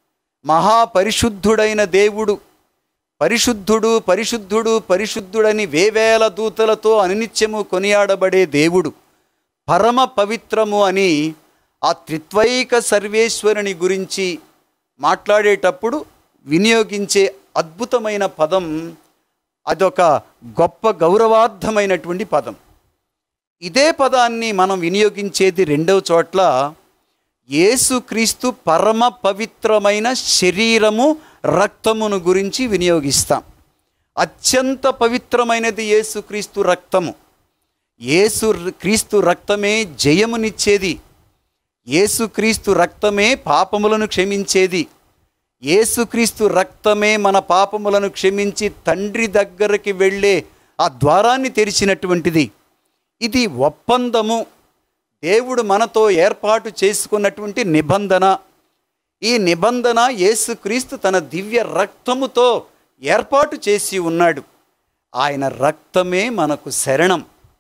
మహాపరిశుద్ధుడైన దేవుడు పరిశుద్ధుడు పరిశుద్ధుడు పరిశుద్ధుడని వేవేల దూతలతో అనినిత్యము కొనియాడబడే దేవుడు పరమ పవిత్రము అని ఆ త్రిత్వైక సర్వేశ్వరుని గురించి మాట్లాడేటప్పుడు వినియోగించే అద్భుతమైన పదం అదొక గొప్ప గౌరవార్థమైనటువంటి పదం ఇదే పదాన్ని మనం వినియోగించేది రెండవ చోట్ల యేసుక్రీస్తు పరమ పవిత్రమైన శరీరము రక్తమును గురించి వినియోగిస్తాం అత్యంత పవిత్రమైనది యేసుక్రీస్తు రక్తము యేసు క్రీస్తు రక్తమే జయమునిచ్చేది యేసుక్రీస్తు రక్తమే పాపములను క్షమించేది యేసుక్రీస్తు రక్తమే మన పాపములను క్షమించి తండ్రి దగ్గరికి వెళ్ళే ఆ ద్వారాన్ని తెరిచినటువంటిది ఇది ఒప్పందము దేవుడు మనతో ఏర్పాటు చేసుకున్నటువంటి నిబంధన ఈ నిబంధన యేసుక్రీస్తు తన దివ్య రక్తముతో ఏర్పాటు చేసి ఉన్నాడు ఆయన రక్తమే మనకు శరణం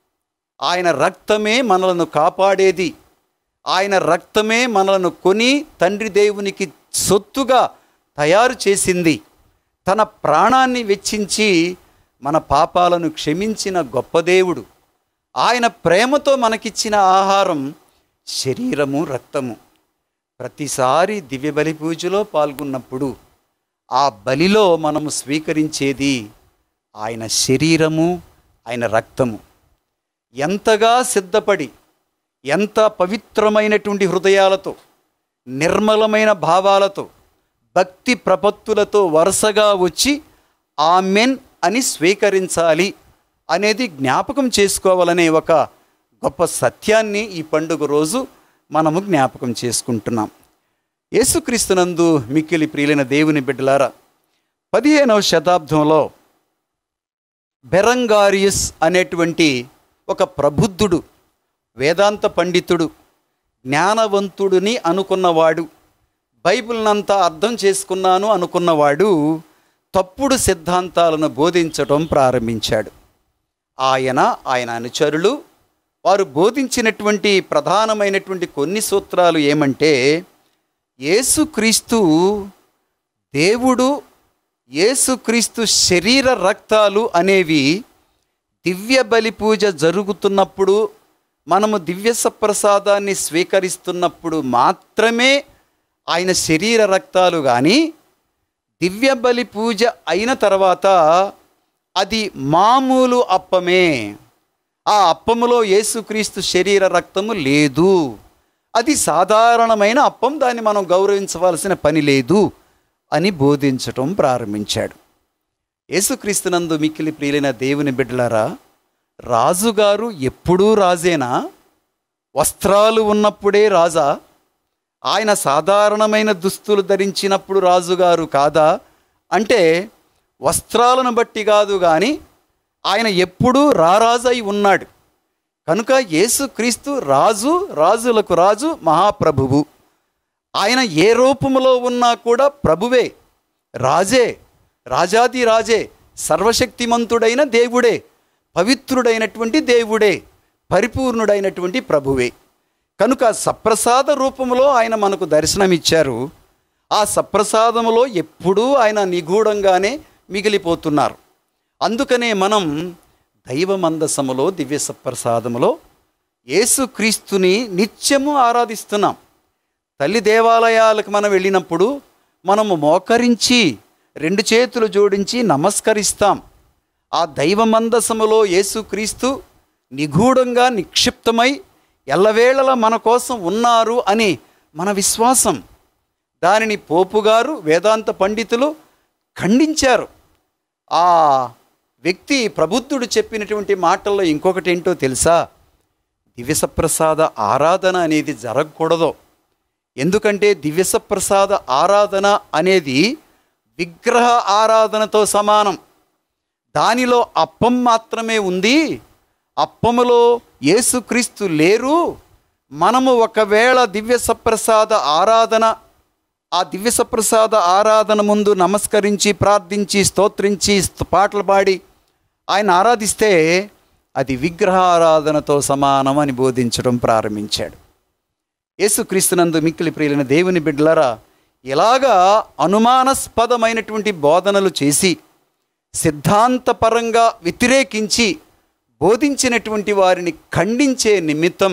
ఆయన రక్తమే మనలను కాపాడేది ఆయన రక్తమే మనలను కొని తండ్రి దేవునికి సొత్తుగా తయారు చేసింది తన ప్రాణాన్ని వెచ్చించి మన పాపాలను క్షమించిన గొప్ప దేవుడు ఆయన ప్రేమతో మనకిచ్చిన ఆహారం శరీరము రక్తము ప్రతిసారి దివ్య బలి పూజలో పాల్గొన్నప్పుడు ఆ బలిలో మనము స్వీకరించేది ఆయన శరీరము ఆయన రక్తము ఎంతగా సిద్ధపడి ఎంత పవిత్రమైనటువంటి హృదయాలతో నిర్మలమైన భావాలతో భక్తి ప్రపత్తులతో వరుసగా వచ్చి ఆమెన్ అని స్వీకరించాలి అనేది జ్ఞాపకం చేసుకోవాలనే ఒక గొప్ప సత్యాన్ని ఈ పండుగ రోజు మనము జ్ఞాపకం చేసుకుంటున్నాం యేసుక్రీస్తునందు మిక్కిలి ప్రియులైన దేవుని బిడ్డలారా పదిహేనవ శతాబ్దంలో బెరంగారియస్ అనేటువంటి ఒక ప్రబుద్ధుడు వేదాంత పండితుడు జ్ఞానవంతుడిని అనుకున్నవాడు బైబిల్నంతా అర్థం చేసుకున్నాను అనుకున్నవాడు తప్పుడు సిద్ధాంతాలను బోధించటం ప్రారంభించాడు ఆయన ఆయన అనుచరులు వారు బోధించినటువంటి ప్రధానమైనటువంటి కొన్ని సూత్రాలు ఏమంటే యేసుక్రీస్తు దేవుడు యేసుక్రీస్తు శరీర రక్తాలు అనేవి దివ్య బలి పూజ జరుగుతున్నప్పుడు మనము దివ్య సప్రసాదాన్ని స్వీకరిస్తున్నప్పుడు మాత్రమే ఆయన శరీర రక్తాలు కానీ దివ్య బలి పూజ అయిన తర్వాత అది మామూలు అప్పమే ఆ అప్పములో యేసుక్రీస్తు శరీర రక్తము లేదు అది సాధారణమైన అప్పం దాన్ని మనం గౌరవించవలసిన పని లేదు అని బోధించటం ప్రారంభించాడు యేసుక్రీస్తునందు మిక్కిలి ప్రియులైన దేవుని బిడ్డలారా రాజుగారు ఎప్పుడూ రాజేనా వస్త్రాలు ఉన్నప్పుడే రాజా ఆయన సాధారణమైన దుస్తులు ధరించినప్పుడు రాజుగారు కాదా అంటే వస్త్రాలను బట్టి కాదు కానీ ఆయన ఎప్పుడూ రారాజై ఉన్నాడు కనుక యేసుక్రీస్తు రాజు రాజులకు రాజు మహాప్రభువు ఆయన ఏ రూపములో ఉన్నా కూడా ప్రభువే రాజే రాజాది రాజే సర్వశక్తిమంతుడైన దేవుడే పవిత్రుడైనటువంటి దేవుడే పరిపూర్ణుడైనటువంటి ప్రభువే కనుక సప్రసాద రూపంలో ఆయన మనకు దర్శనమిచ్చారు ఆ సప్రసాదములో ఎప్పుడూ ఆయన నిగూఢంగానే మిగిలిపోతున్నారు అందుకనే మనం దైవమందసములో దివ్య సప్రసాదములో యేసుక్రీస్తుని నిత్యము ఆరాధిస్తున్నాం తల్లి దేవాలయాలకు మనం వెళ్ళినప్పుడు మనము మోకరించి రెండు చేతులు జోడించి నమస్కరిస్తాం ఆ దైవమందసములో యేసుక్రీస్తు నిగూఢంగా నిక్షిప్తమై ఎల్లవేళలా మన కోసం ఉన్నారు అని మన విశ్వాసం దానిని పోపుగారు వేదాంత పండితులు ఖండించారు ఆ వ్యక్తి ప్రబుద్ధుడు చెప్పినటువంటి మాటల్లో ఇంకొకటి ఏంటో తెలుసా దివ్యసప్రసాద ఆరాధన అనేది జరగకూడదు ఎందుకంటే దివ్యసప్రసాద ఆరాధన అనేది విగ్రహ ఆరాధనతో సమానం దానిలో అప్పం మాత్రమే ఉంది అప్పములో యేసుక్రీస్తు లేరు మనము ఒకవేళ దివ్య సప్రసాద ఆరాధన ఆ దివ్య సప్రసాద ఆరాధన ముందు నమస్కరించి ప్రార్థించి స్తోత్రించి స్తు- పాటలు పాడి ఆయన ఆరాధిస్తే అది విగ్రహ ఆరాధనతో సమానం అని బోధించడం ప్రారంభించాడు యేసుక్రీస్తునందు మిక్కిలి ప్రియులైన దేవుని బిడ్డలారా ఇలాగా అనుమానాస్పదమైనటువంటి బోధనలు చేసి సిద్ధాంతపరంగా వ్యతిరేకించి బోధించినటువంటి వారిని ఖండించే నిమిత్తం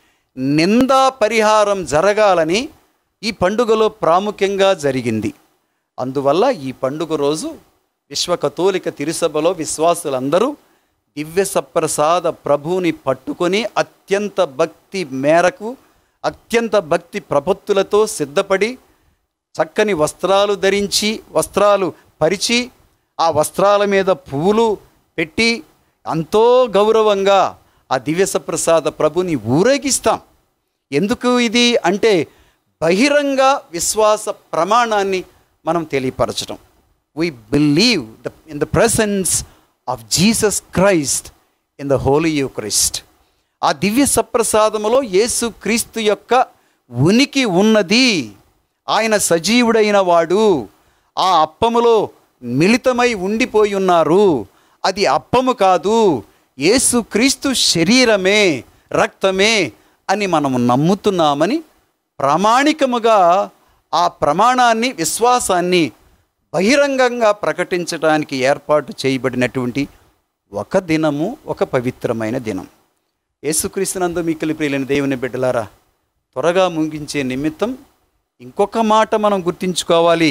నిందా పరిహారం జరగాలని ఈ పండుగలో ప్రాముఖ్యంగా జరిగింది అందువల్ల ఈ పండుగ రోజు విశ్వ కథోలిక తిరుసభలో విశ్వాసులందరూ దివ్య సప్రసాద ప్రభువుని పట్టుకొని అత్యంత భక్తి మేరకు అత్యంత భక్తి ప్రపత్తులతో సిద్ధపడి చక్కని వస్త్రాలు ధరించి వస్త్రాలు పరిచి ఆ వస్త్రాల మీద పువ్వులు పెట్టి ఎంతో గౌరవంగా ఆ దివ్య ప్రసాద ప్రభుని ఊరేగిస్తాం ఎందుకు ఇది అంటే బహిరంగ విశ్వాస ప్రమాణాన్ని మనం తెలియపరచడం we believe the in the presence of Jesus Christ in the holy Eucharist ఆ దివ్య సప్రసాదములో యేసు క్రీస్తు యొక్క ఉనికి ఉన్నది ఆయన సజీవుడైన వాడు ఆ అప్పములో మిళితమై ఉండిపోయి ఉన్నారు అది అప్పము కాదు యేసు క్రీస్తు శరీరమే రక్తమే అని మనము నమ్ముతున్నామని ప్రామాణికముగా ఆ ప్రమాణాన్ని విశ్వాసాన్ని బహిరంగంగా ప్రకటించడానికి ఏర్పాటు చేయబడినటువంటి ఒక దినము ఒక పవిత్రమైన దినం యేసుక్రీస్తునందు మిక్కిలి ప్రియులైన దేవుని బిడ్డలారా త్వరగా ముగించే నిమిత్తం ఇంకొక మాట మనం గుర్తుంచుకోవాలి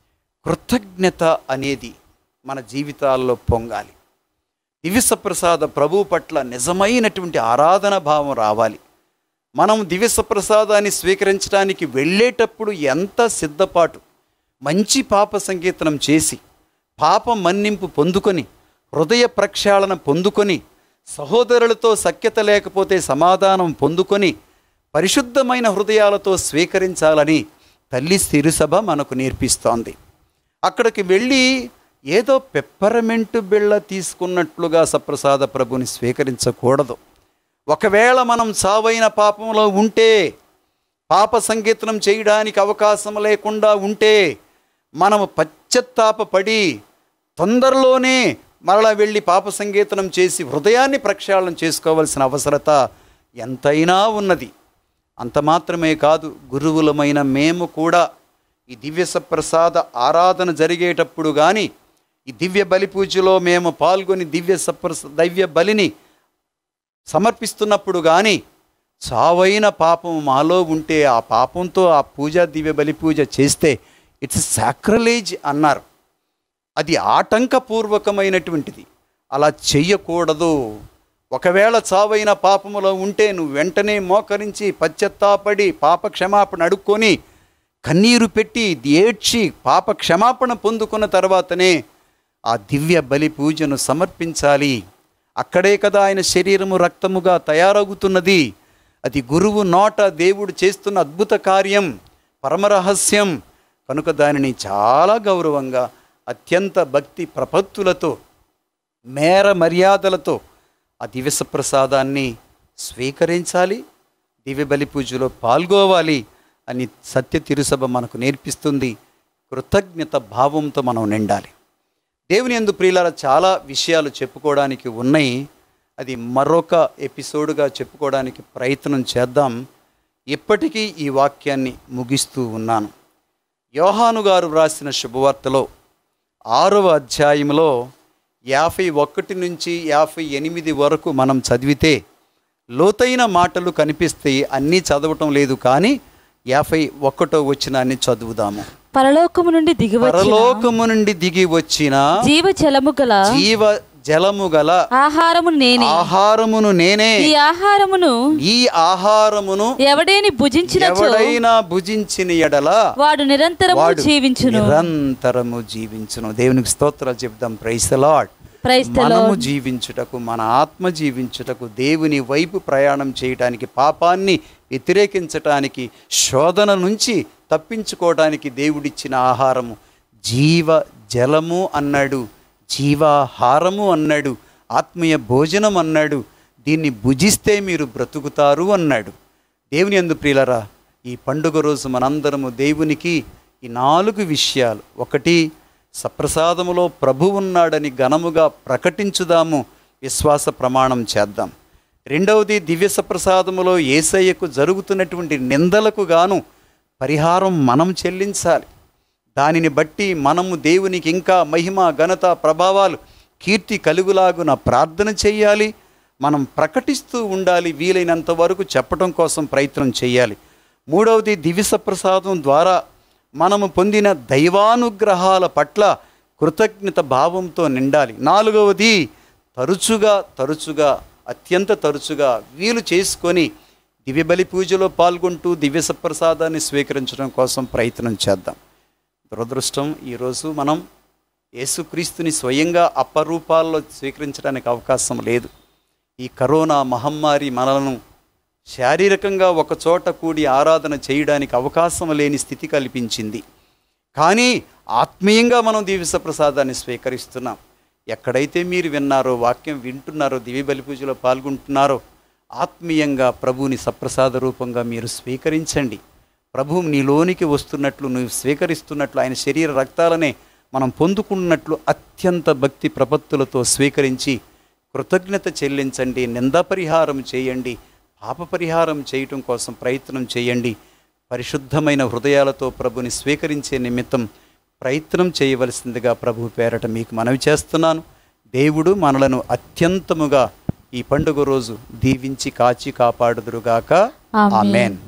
కృతజ్ఞత అనేది మన జీవితాల్లో పొంగాలి దివ్యసప్రసాద ప్రభువు పట్ల నిజమైనటువంటి ఆరాధన భావం రావాలి మనం దివ్యసప్రసాదాన్ని స్వీకరించడానికి వెళ్ళేటప్పుడు ఎంత సిద్ధపాటు మంచి పాప సంకీర్తనం చేసి పాప మన్నింపు పొందుకొని హృదయ ప్రక్షాళన పొందుకొని సహోదరులతో సఖ్యత లేకపోతే సమాధానం పొందుకొని పరిశుద్ధమైన హృదయాలతో స్వీకరించాలని తల్లి సిరిసభ మనకు నేర్పిస్తోంది అక్కడికి వెళ్ళి ఏదో పెప్పరమెంటు బిళ్ళ తీసుకున్నట్లుగా సప్రసాద ప్రభుని స్వీకరించకూడదు ఒకవేళ మనం సావైన పాపంలో ఉంటే పాప సంకీర్తనం చేయడానికి అవకాశం లేకుండా ఉంటే మనము పశ్చత్తాపపడి తొందరలోనే మరలా వెళ్ళి పాప సంకీర్తనం చేసి హృదయాన్ని ప్రక్షాళన చేసుకోవాల్సిన అవసరత ఎంతైనా ఉన్నది అంత మాత్రమే కాదు గురువులమైన మేము కూడా ఈ దివ్య సప్రసాద ఆరాధన జరిగేటప్పుడు కానీ ఈ దివ్య బలి పూజలో మేము పాల్గొని దివ్య సప్రస దైవ్య బలిని సమర్పిస్తున్నప్పుడు కానీ చావైన పాపం మాలో ఉంటే ఆ పాపంతో ఆ పూజ దివ్య బలి పూజ చేస్తే ఇట్స్ సాక్రలేజ్ అన్నారు అది ఆటంకపూర్వకమైనటువంటిది అలా చెయ్యకూడదు ఒకవేళ చావైన పాపములో ఉంటే నువ్వు వెంటనే మోకరించి పశ్చత్తాపడి పాప క్షమాపణ అడుక్కొని కన్నీరు పెట్టి ఏడ్చి పాప క్షమాపణ పొందుకున్న తర్వాతనే ఆ దివ్య బలి పూజను సమర్పించాలి అక్కడే కదా ఆయన శరీరము రక్తముగా తయారవుతున్నది అది గురువు నోట దేవుడు చేస్తున్న అద్భుత కార్యం పరమరహస్యం కనుక దానిని చాలా గౌరవంగా అత్యంత భక్తి ప్రపత్తులతో మేర మర్యాదలతో ఆ దివ్య ప్రసాదాన్ని స్వీకరించాలి దివ్య బలి పూజలో పాల్గొవాలి అని సత్య తిరుసభ మనకు నేర్పిస్తుంది కృతజ్ఞత భావంతో మనం నిండాలి దేవుని ఎందు ప్రియులార చాలా విషయాలు చెప్పుకోవడానికి ఉన్నాయి అది మరొక ఎపిసోడ్గా చెప్పుకోవడానికి ప్రయత్నం చేద్దాం ఇప్పటికీ ఈ వాక్యాన్ని ముగిస్తూ ఉన్నాను యోహాను గారు వ్రాసిన శుభవార్తలో ఆరవ అధ్యాయంలో యాభై ఒకటి నుంచి యాభై ఎనిమిది వరకు మనం చదివితే లోతైన మాటలు కనిపిస్తాయి అన్నీ చదవటం లేదు కానీ యాభై ఒకటో వచ్చినాన్ని చదువుదాము పరలోకము నుండి దిగివచ్చిన పరలోకము నుండి దిగి వచ్చిన జీవ జలము గల జీవ జలము గల ఆహారము నేనే ఆహారమును నేనే ఈ ఆహారమును ఈ ఆహారమును ఎవడేని భుజించినచో ఎవడైనా భుజించిన ఎడల వాడు నిరంతరము వాడు జీవించును నిరంతరము జీవించును దేవునికి స్తోత్రాలు చెప్దాం ప్రైస్ లాడ్ Praise the మనము Lord. జీవించుటకు మన ఆత్మ జీవించుటకు దేవుని వైపు ప్రయాణం చేయడానికి పాపాన్ని వ్యతిరేకించటానికి శోధన నుంచి తప్పించుకోవడానికి దేవుడిచ్చిన ఆహారము జీవ జలము అన్నాడు జీవాహారము అన్నాడు ఆత్మీయ భోజనం అన్నాడు దీన్ని భుజిస్తే మీరు బ్రతుకుతారు అన్నాడు దేవుని అందు ప్రియులరా ఈ పండుగ రోజు మనందరము దేవునికి ఈ నాలుగు విషయాలు ఒకటి సప్రసాదములో ప్రభు ఉన్నాడని ఘనముగా ప్రకటించుదాము విశ్వాస ప్రమాణం చేద్దాం రెండవది దివ్య సప్రసాదములో ఏసయ్యకు జరుగుతున్నటువంటి నిందలకు గాను పరిహారం మనం చెల్లించాలి దానిని బట్టి మనము దేవునికి ఇంకా మహిమ ఘనత ప్రభావాలు కీర్తి కలుగులాగున ప్రార్థన చేయాలి మనం ప్రకటిస్తూ ఉండాలి వీలైనంత వరకు చెప్పటం కోసం ప్రయత్నం చేయాలి మూడవది దివ్య ప్రసాదం ద్వారా మనము పొందిన దైవానుగ్రహాల పట్ల కృతజ్ఞత భావంతో నిండాలి నాలుగవది తరచుగా తరచుగా అత్యంత తరచుగా వీలు చేసుకొని దివ్య బలి పూజలో పాల్గొంటూ దివ్య సప్రసాదాన్ని స్వీకరించడం కోసం ప్రయత్నం చేద్దాం దురదృష్టం ఈరోజు మనం యేసుక్రీస్తుని స్వయంగా అప్పరూపాల్లో స్వీకరించడానికి అవకాశం లేదు ఈ కరోనా మహమ్మారి మనలను శారీరకంగా ఒక చోట కూడి ఆరాధన చేయడానికి అవకాశం లేని స్థితి కల్పించింది కానీ ఆత్మీయంగా మనం దివ్య ప్రసాదాన్ని స్వీకరిస్తున్నాం ఎక్కడైతే మీరు విన్నారో వాక్యం వింటున్నారో దివ్య బలి పూజలో పాల్గొంటున్నారో ఆత్మీయంగా ప్రభువుని సప్రసాద రూపంగా మీరు స్వీకరించండి ప్రభువు నీలోనికి వస్తున్నట్లు నువ్వు స్వీకరిస్తున్నట్లు ఆయన శరీర రక్తాలనే మనం పొందుకున్నట్లు అత్యంత భక్తి ప్రపత్తులతో స్వీకరించి కృతజ్ఞత చెల్లించండి నిందా పరిహారం చేయండి పాప పరిహారం చేయటం కోసం ప్రయత్నం చేయండి పరిశుద్ధమైన హృదయాలతో ప్రభుని స్వీకరించే నిమిత్తం ప్రయత్నం చేయవలసిందిగా ప్రభు పేరట మీకు మనవి చేస్తున్నాను దేవుడు మనలను అత్యంతముగా ఈ పండుగ రోజు దీవించి కాచి కాపాడుదురుగాక ఆమేన్. ఆమెన్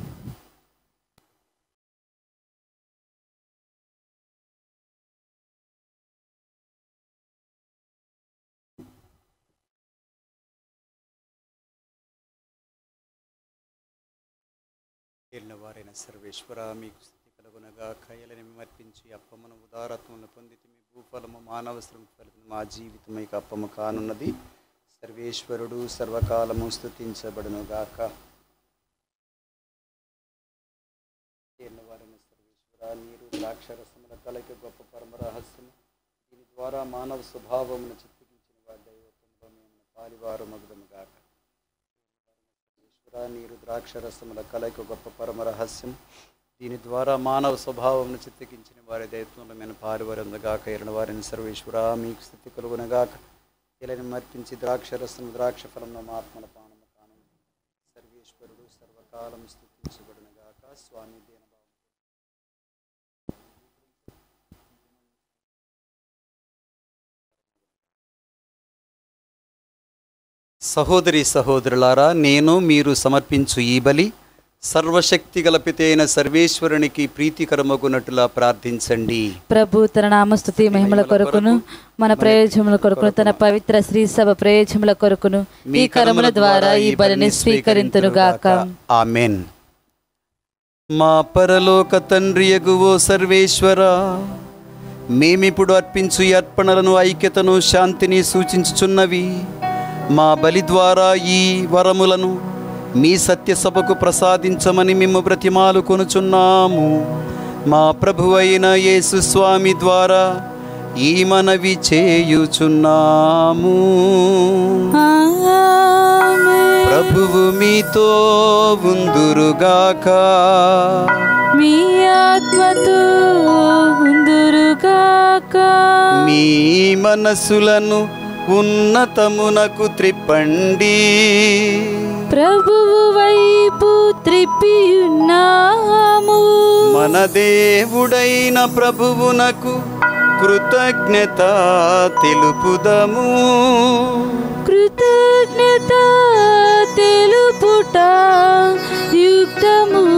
ఏలిన వారైన సర్వేశ్వర మీకు స్థితి కలుగునగా కయలని మర్పించి అప్పమును ఉదారత్వమును పొందితే మీ భూఫలము మానవసరం ఫలితం మా జీవితం మీకు అప్పము కానున్నది సర్వేశ్వరుడు సర్వకాలము స్థుతించబడునుగాక ఏలిన వారైన సర్వేశ్వర నీరు ద్రాక్షరసముల కలకి గొప్ప పరమ రహస్యము దీని ద్వారా మానవ స్వభావమును చిత్తికించిన వారి దైవత్వంలో మేము పాలివారు మగుదముగాక ఈశ్వర నీరు ద్రాక్షరసముల కలయిక గొప్ప పరమ రహస్యం దీని ద్వారా మానవ స్వభావమును చిత్తకించిన వారి దైత్వంలో మేము పారివరందగాక ఎరణ వారిని సర్వేశ్వర మీకు స్థితి కలుగునగాక ఇలాని మర్పించి ద్రాక్షరసం ద్రాక్ష ఫలంలో ఆత్మల పానము కాను సర్వేశ్వరుడు సర్వకాలం స్థుతించబడునగాక స్వామి దీనభావం సహోదరి సహోదరులారా నేను మీరు సమర్పించు ఈ బలి సర్వశక్తి గలపితైన సర్వేశ్వరునికి ప్రీతికరమగునట్టులా ప్రార్థించండి ప్రభు తన నామస్తుతి మహిమల కొరకును మన ప్రయోజనముల కొరకును తన పవిత్ర శ్రీ సభ ప్రయోజనముల కొరకును ఈ కరముల ద్వారా ఈ బలిని స్వీకరింతురుగాక ఆమెన్ మా పరలోక తండ్రి ఎగువో సర్వేశ్వర మేమిప్పుడు అర్పించు ఈ అర్పణలను ఐక్యతను శాంతిని సూచించుచున్నవి మా బలి ద్వారా ఈ వరములను మీ సత్యసభకు ప్రసాదించమని మేము బ్రతిమాలు కొనుచున్నాము మా ప్రభువైన యేసు స్వామి ద్వారా ఈ మనవి చేయుచున్నాము ప్రభువు మీతో ఉందురుగాక మీ ఆత్మతో ఉందురుగాక మీ మనసులను ఉన్నతమునకు త్రిప్పండి ప్రభువు వైపు త్రిప్పియున్నాము మన దేవుడైన ప్రభువునకు కృతజ్ఞత తెలుపుదము కృతజ్ఞత తెలుపుట యుక్తము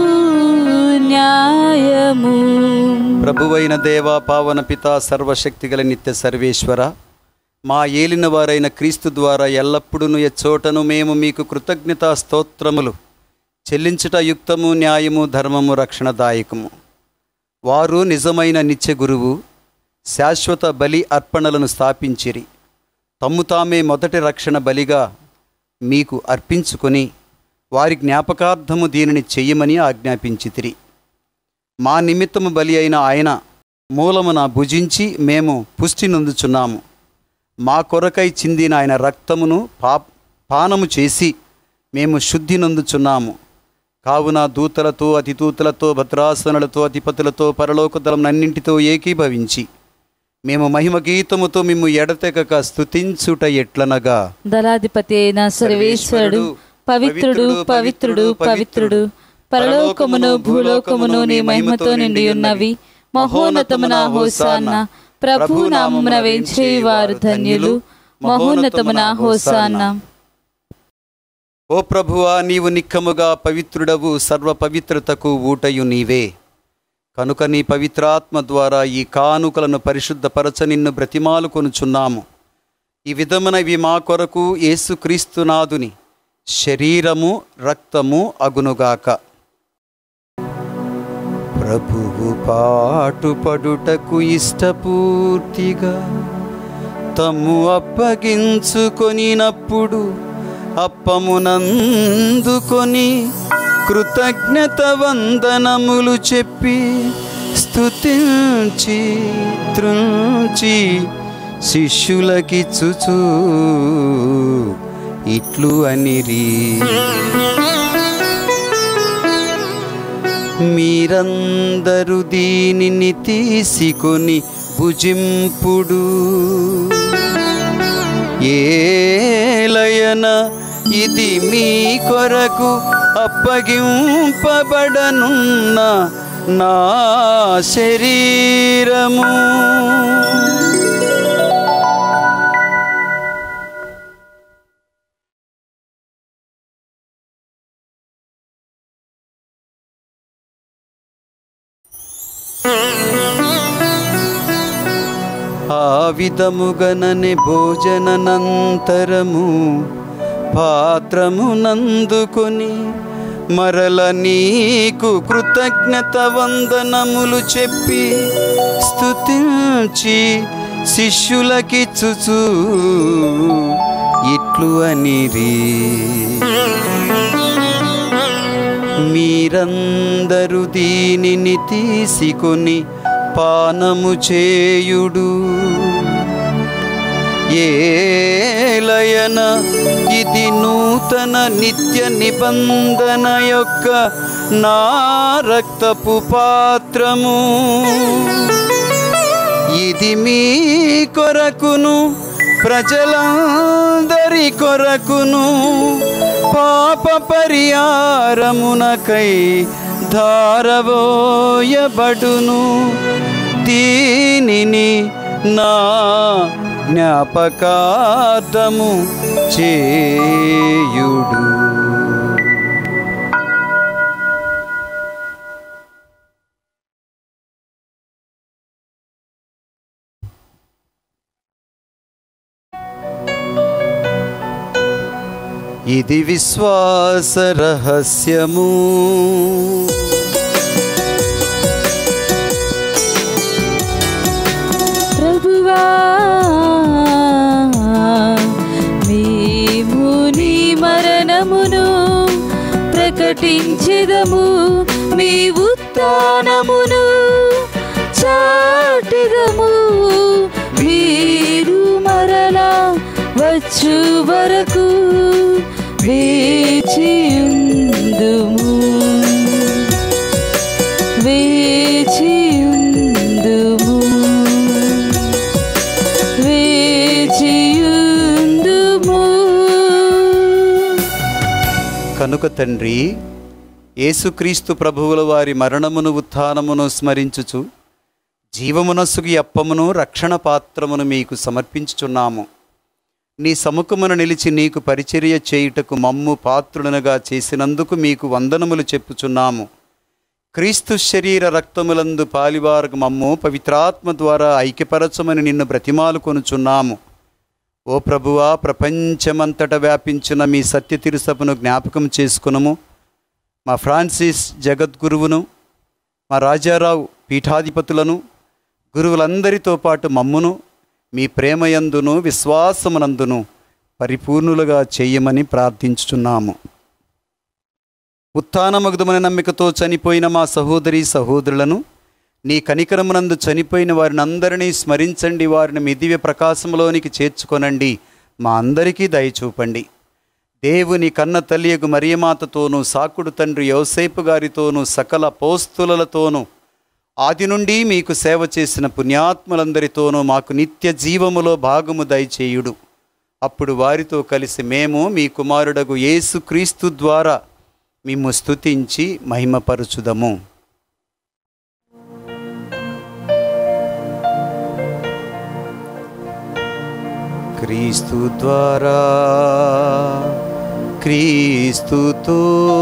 న్యాయము ప్రభువైన దేవా పావన పిత సర్వశక్తిగల నిత్య సర్వేశ్వర మా ఏలిన వారైన క్రీస్తు ద్వారా ఎల్లప్పుడూ ఎచ్చోటను మేము మీకు కృతజ్ఞతా స్తోత్రములు చెల్లించుట యుక్తము న్యాయము ధర్మము రక్షణదాయకము వారు నిజమైన నిత్య గురువు శాశ్వత బలి అర్పణలను స్థాపించిరి తమ్ము తామే మొదటి రక్షణ బలిగా మీకు అర్పించుకొని వారి జ్ఞాపకార్థము దీనిని చెయ్యమని ఆజ్ఞాపించితిరి మా నిమిత్తము బలి అయిన ఆయన మూలమున భుజించి మేము పుష్టి నొందుచున్నాము మా కొరకై చిందిన ఆయన రక్తమును పా పానము చేసి మేము శుద్ధి నొందుచున్నాము కావున దూతలతో అతిదూతలతో భద్రాసనులతో అధిపతులతో పరలోక దళంనన్నింటితో ఏకీభవించి మేము మహిమ గీతముతో మేము ఎడతెగక స్తుతించుట ఎట్లనగా దళాధిపతి అయిన సర్వేశ్వరుడు పవిత్రుడు పవిత్రుడు పవిత్రుడు పరలోకమును భూలోకమును నీ మహిమతో నిండి ఉన్నవి మహోన్నతమున హోసాన్న ప్రభు నామమున వేంచేవారు ధన్యులు మహోన్నతమున హోసాన్న ఓ ప్రభువా నీవు నిక్కముగా పవిత్రుడవు సర్వ పవిత్రతకు ఊటయు నీవే కనుక నీ పవిత్రాత్మ ద్వారా ఈ కానుకలను పరిశుద్ధపరచ నిన్ను బ్రతిమాలు కొనుచున్నాము ఈ విధమునవి మా కొరకు యేసుక్రీస్తునాథుని శరీరము రక్తము అగునుగాక ప్రభువు పాటుపడుటకు ఇష్టపూర్తిగా తమ్ము అప్పగించుకొనినప్పుడు అప్పమునందుకొని కృతజ్ఞత వందనములు చెప్పి స్తుతించి త్రుంచి శిష్యులకిచ్చుచూ ఇట్లు అనిరి మీరందరూ దీనిని తీసుకొని భుజింపుడు ఏలయన ఇది మీ కొరకు అప్పగింపబడనున్న నా శరీరము ఆ విధముగనని భోజననంతరము పాత్రము నందుకొని మరల నీకు కృతజ్ఞత వందనములు చెప్పి స్తుతించి శిష్యులకిచ్చుచు ఇట్లు అనిరి మీరందరూ దీనిని తీసుకొని పానము చేయుడు ఏలయన ఇది నూతన నిత్య నిబంధన యొక్క నా రక్తపు పాత్రము ఇది మీ కొరకును ప్రజలందరి కొరకును పాప పరిహారమునకై ధారవోయబడును దీనిని నా జ్ఞాపకార్థము చేయుడు ఇది విశ్వాస రహస్యము ప్రభువా మేము నీ మరణమును ప్రకటించెదము మీ ఉత్థానమును చాటెదము మీరు మరలా వచ్చు వరకు వేచియుందుము వేచియుందుము వేచియుందుము కనుక తండ్రి యేసుక్రీస్తు ప్రభువుల వారి మరణమును ఉత్థానమును స్మరించుచు జీవమునస్సుకు అప్పమును రక్షణ పాత్రమును మీకు సమర్పించుచున్నాము నీ సముఖమున నిలిచి నీకు పరిచర్య చేయుటకు మమ్ము పాత్రులనుగా చేసినందుకు మీకు వందనములు చెప్పుచున్నాము క్రీస్తు శరీర రక్తములందు పాలివారకు మమ్ము పవిత్రాత్మ ద్వారా ఐక్యపరచమని నిన్ను బ్రతిమాలు కొనుచున్నాము ఓ ప్రభువా ప్రపంచమంతట వ్యాపించిన మీ సత్య తిరుసభను జ్ఞాపకం చేసుకునము మా ఫ్రాన్సిస్ జగద్గురువును మా రాజారావు పీఠాధిపతులను గురువులందరితో పాటు మమ్మును మీ ప్రేమయందును విశ్వాసమునందును పరిపూర్ణులుగా చేయమని ప్రార్థించుచున్నాము ఉత్థానమగుదమని నమ్మికతో చనిపోయిన మా సహోదరి సహోదరులను నీ కనికరమునందు చనిపోయిన వారిని అందరినీ స్మరించండి వారిని మీ దివ్య ప్రకాశంలోనికి చేర్చుకొనండి మా అందరికీ దయచూపండి దేవుని కన్న తల్లియగు మరియమాతతోనూ సాకుడు తండ్రి యోసేపు గారితోనూ సకల పోస్తులతోనూ ఆది నుండి మీకు సేవ చేసిన పుణ్యాత్ములందరితోనూ మాకు నిత్య జీవములో భాగము దయచేయుడు అప్పుడు వారితో కలిసి మేము మీ కుమారుడగు యేసుక్రీస్తు ద్వారా మిమ్ము స్తుతించి మహిమపరచుదము క్రీస్తు ద్వారా క్రీస్తుతో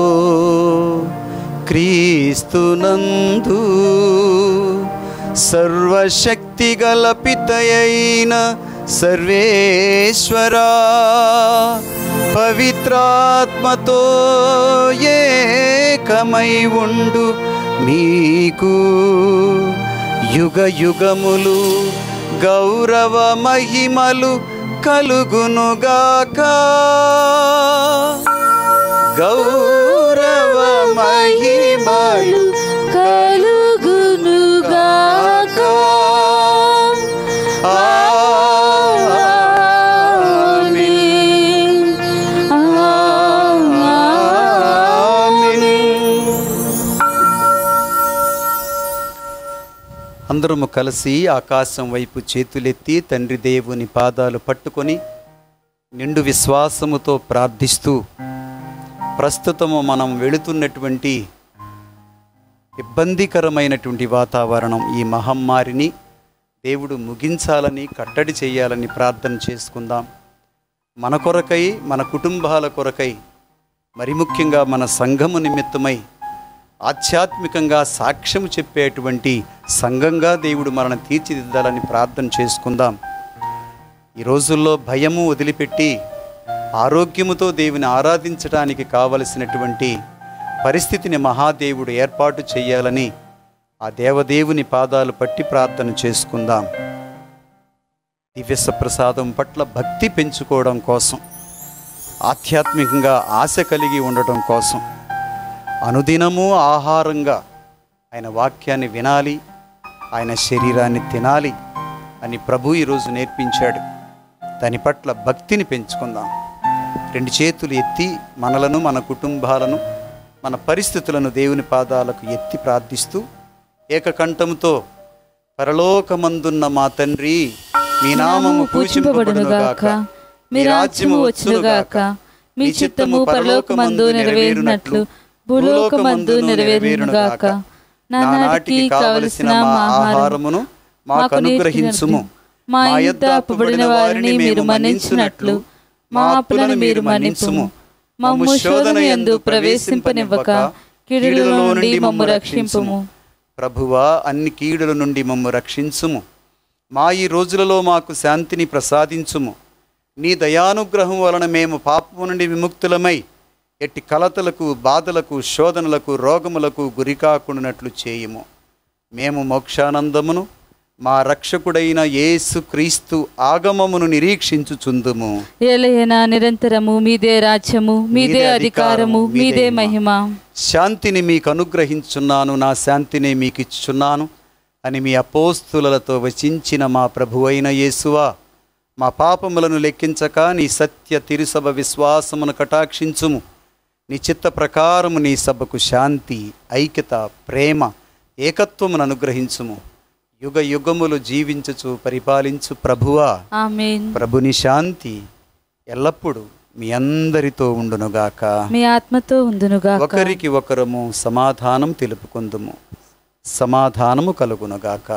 క్రీస్తునందు సర్వశక్తి గల పితయైన సర్వేశ్వరా పవిత్రాత్మతో ఏకమై ఉండు మీకు యుగ యుగములు గౌరవ మహిమలు కలుగునుగాక గౌరవ మహిమలు కలుగునుగాక ఆమేన్. ఆమేన్. అందరము కలిసి ఆకాశం వైపు చేతులెత్తి తండ్రి దేవుని పాదాలు పట్టుకొని నిండు విశ్వాసముతో ప్రార్థిస్తూ ప్రస్తుతము మనం వెళుతున్నటువంటి ఇబ్బందికరమైనటువంటి వాతావరణం ఈ మహమ్మారిని దేవుడు ముగించాలని కట్టడి చేయాలని ప్రార్థన చేసుకుందాం మన కొరకై మన కుటుంబాల కొరకై మరి ముఖ్యంగా మన సంఘము నిమిత్తమై ఆధ్యాత్మికంగా సాక్ష్యం చెప్పేటువంటి సంఘంగా దేవుడు మనల్ని తీర్చిదిద్దాలని ప్రార్థన చేసుకుందాం ఈ రోజుల్లో భయము వదిలిపెట్టి ఆరోగ్యముతో దేవుని ఆరాధించడానికి కావలసినటువంటి పరిస్థితిని మహాదేవుడు ఏర్పాటు చేయాలని ఆ దేవదేవుని పాదాలు పట్టి ప్రార్థన చేసుకుందాం దివ్యస ప్రసాదం పట్ల భక్తి పెంచుకోవడం కోసం ఆధ్యాత్మికంగా ఆశ కలిగి ఉండటం కోసం అనుదినము ఆహారంగా ఆయన వాక్యాన్ని వినాలి ఆయన శరీరాన్ని తినాలి అని ప్రభు ఈరోజు నేర్పించాడు దాని పట్ల భక్తిని పెంచుకుందాం రెండు చేతులు ఎత్తి మనలను మన కుటుంబాలను మన పరిస్థితులను దేవుని పాదాలకు ఎత్తి ప్రార్థిస్తూ ఏకకంఠముతో పరలోకమందున్న మా తండ్రి మీ నామము పూజింపబడునుగాక మీ రాజ్యము వచ్చునుగాక మీ చిత్తము పరలోకమందు నెరవేరునట్లు భూలోకమందు నెరవేరునుగాక నా నాటికి కావలసిన మా ఆహారమును మాకు అనుగ్రహించుము మా యుద్ధ అప్పుబడిన వారిని మీరు మన్నించినట్లు మా అప్పులను మీరు మన్నించుము మమ్ము శోధన యందు ప్రవేశింపనివ్వక కీడుల నుండి మమ్ము రక్షింపుము ప్రభువా అన్ని కీడుల నుండి మమ్ము రక్షించుము మా ఈ రోజులలో మాకు శాంతిని ప్రసాదించుము నీ దయానుగ్రహం వలన మేము పాపము నుండి విముక్తులమై ఎట్టి కలతలకు బాధలకు శోధనలకు రోగములకు గురికాకుండానట్లు చేయుము మేము మోక్షానందమును మా రక్షకుడైన యేసు క్రీస్తు ఆగమమును నిరీక్షించుచుందుము ఏలయన నిరంతరము మీదే రాజ్యము మీదే అధికారము మీదే మహిమ శాంతిని మీకు అనుగ్రహించున్నాను నా శాంతిని మీకు ఇచ్చుచున్నాను అని మీ అపోస్తులతో వచించిన మా ప్రభువైన యేసువా మా పాపములను లెక్కించక నీ సత్య తిరుసభ విశ్వాసమును కటాక్షించుము నీ చిత్త ప్రకారము నీ సభకు శాంతి ఐక్యత ప్రేమ ఏకత్వమును అనుగ్రహించుము యుగ యుగములు జీవించుచు పరిపాలించు ప్రభువా ఆమేన్ ప్రభుని శాంతి ఎల్లప్పుడూ మీ అందరితో ఉండునుగాక మీ ఆత్మతో ఉందునుగాక ఒకరికి ఒకరము సమాధానం తెలుపుకుందుము సమాధానము కలుగునుగాక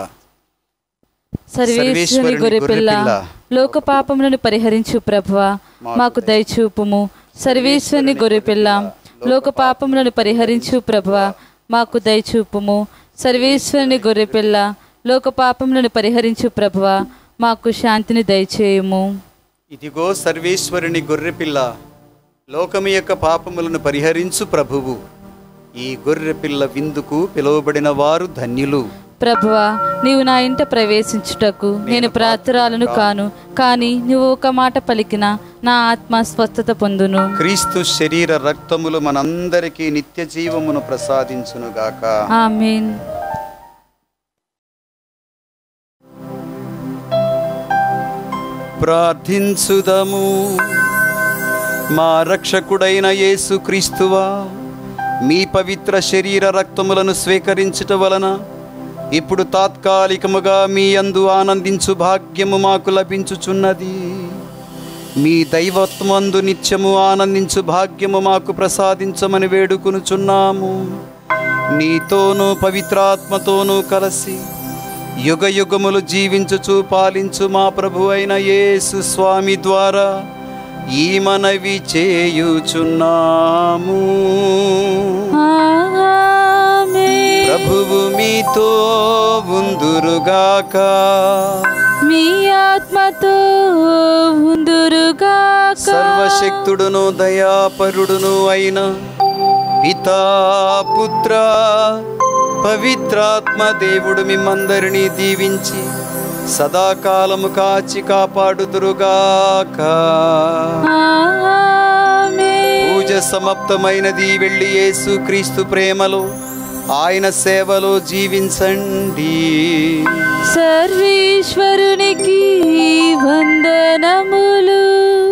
సర్వేశ్వరి సర్వేశ్వరుని గొర్రెపిల్ల గొర్రెపిల్ల, లోక పాపములను పరిహరించు ప్రభువా మాకు దయచూపుము సర్వేశ్వరుని గొర్రెపిల్ల లోక పాపములను పరిహరించు ప్రభువా మాకు దయచూపుము సర్వేశ్వరుని గొర్రెపిల్ల లోక పాపములను పరిహరించు ప్రభువా మాకు శాంతిని దయచేయుము ఇదిగో సర్వేశ్వరుని గొర్రెపిల్ల లోకము యొక్క పాపములను పరిహరించు ప్రభువు ఈ గొర్రెపిల్ల విందుకు పిలువబడిన వారు ధన్యులు ప్రభువా నీవు నా ఇంట ప్రవేశించుటకు నేను ప్రార్థరాలను కాను కానీ నువ్వు ఒక మాట పలికిన నా ఆత్మ స్వస్థత పొందును క్రీస్తు శరీర రక్తములు మనందరికీ నిత్య జీవమును ప్రసాదించునుగాక ఆమేన్ ప్రార్థించుదము మా రక్షకుడైన యేసు క్రీస్తువా మీ పవిత్ర శరీర రక్తములను స్వీకరించుట వలన ఇప్పుడు తాత్కాలికముగా మీ అందు ఆనందించు భాగ్యము మాకు లభించుచున్నది మీ దైవత్వందు నిత్యము ఆనందించు భాగ్యము మాకు ప్రసాదించమని వేడుకొనుచున్నాము నీతోనూ పవిత్రాత్మతోనూ కలిసి యుగ యుగములు జీవించుచు పాలించు మా ప్రభు అయిన యేసు స్వామి ద్వారా ఈ మనవి చేయుచున్నాము ఆమేన్. ప్రభువు మీతో ఉందురుగాక మీ ఆత్మతో ఉందురుగాక సర్వశక్తుడును దయాపరుడును అయిన పితా పుత్ర పవిత్రాత్మ దేవుడు మిమ్మందరినీ దీవించి సదాకాలము కాచి కాపాడుదురుగాక ఆమేన్. పూజ సమాప్తమైనది వెళ్ళి యేసు క్రీస్తు ప్రేమలో ఆయన సేవలో జీవించండి సర్వేశ్వరునికి వందనములు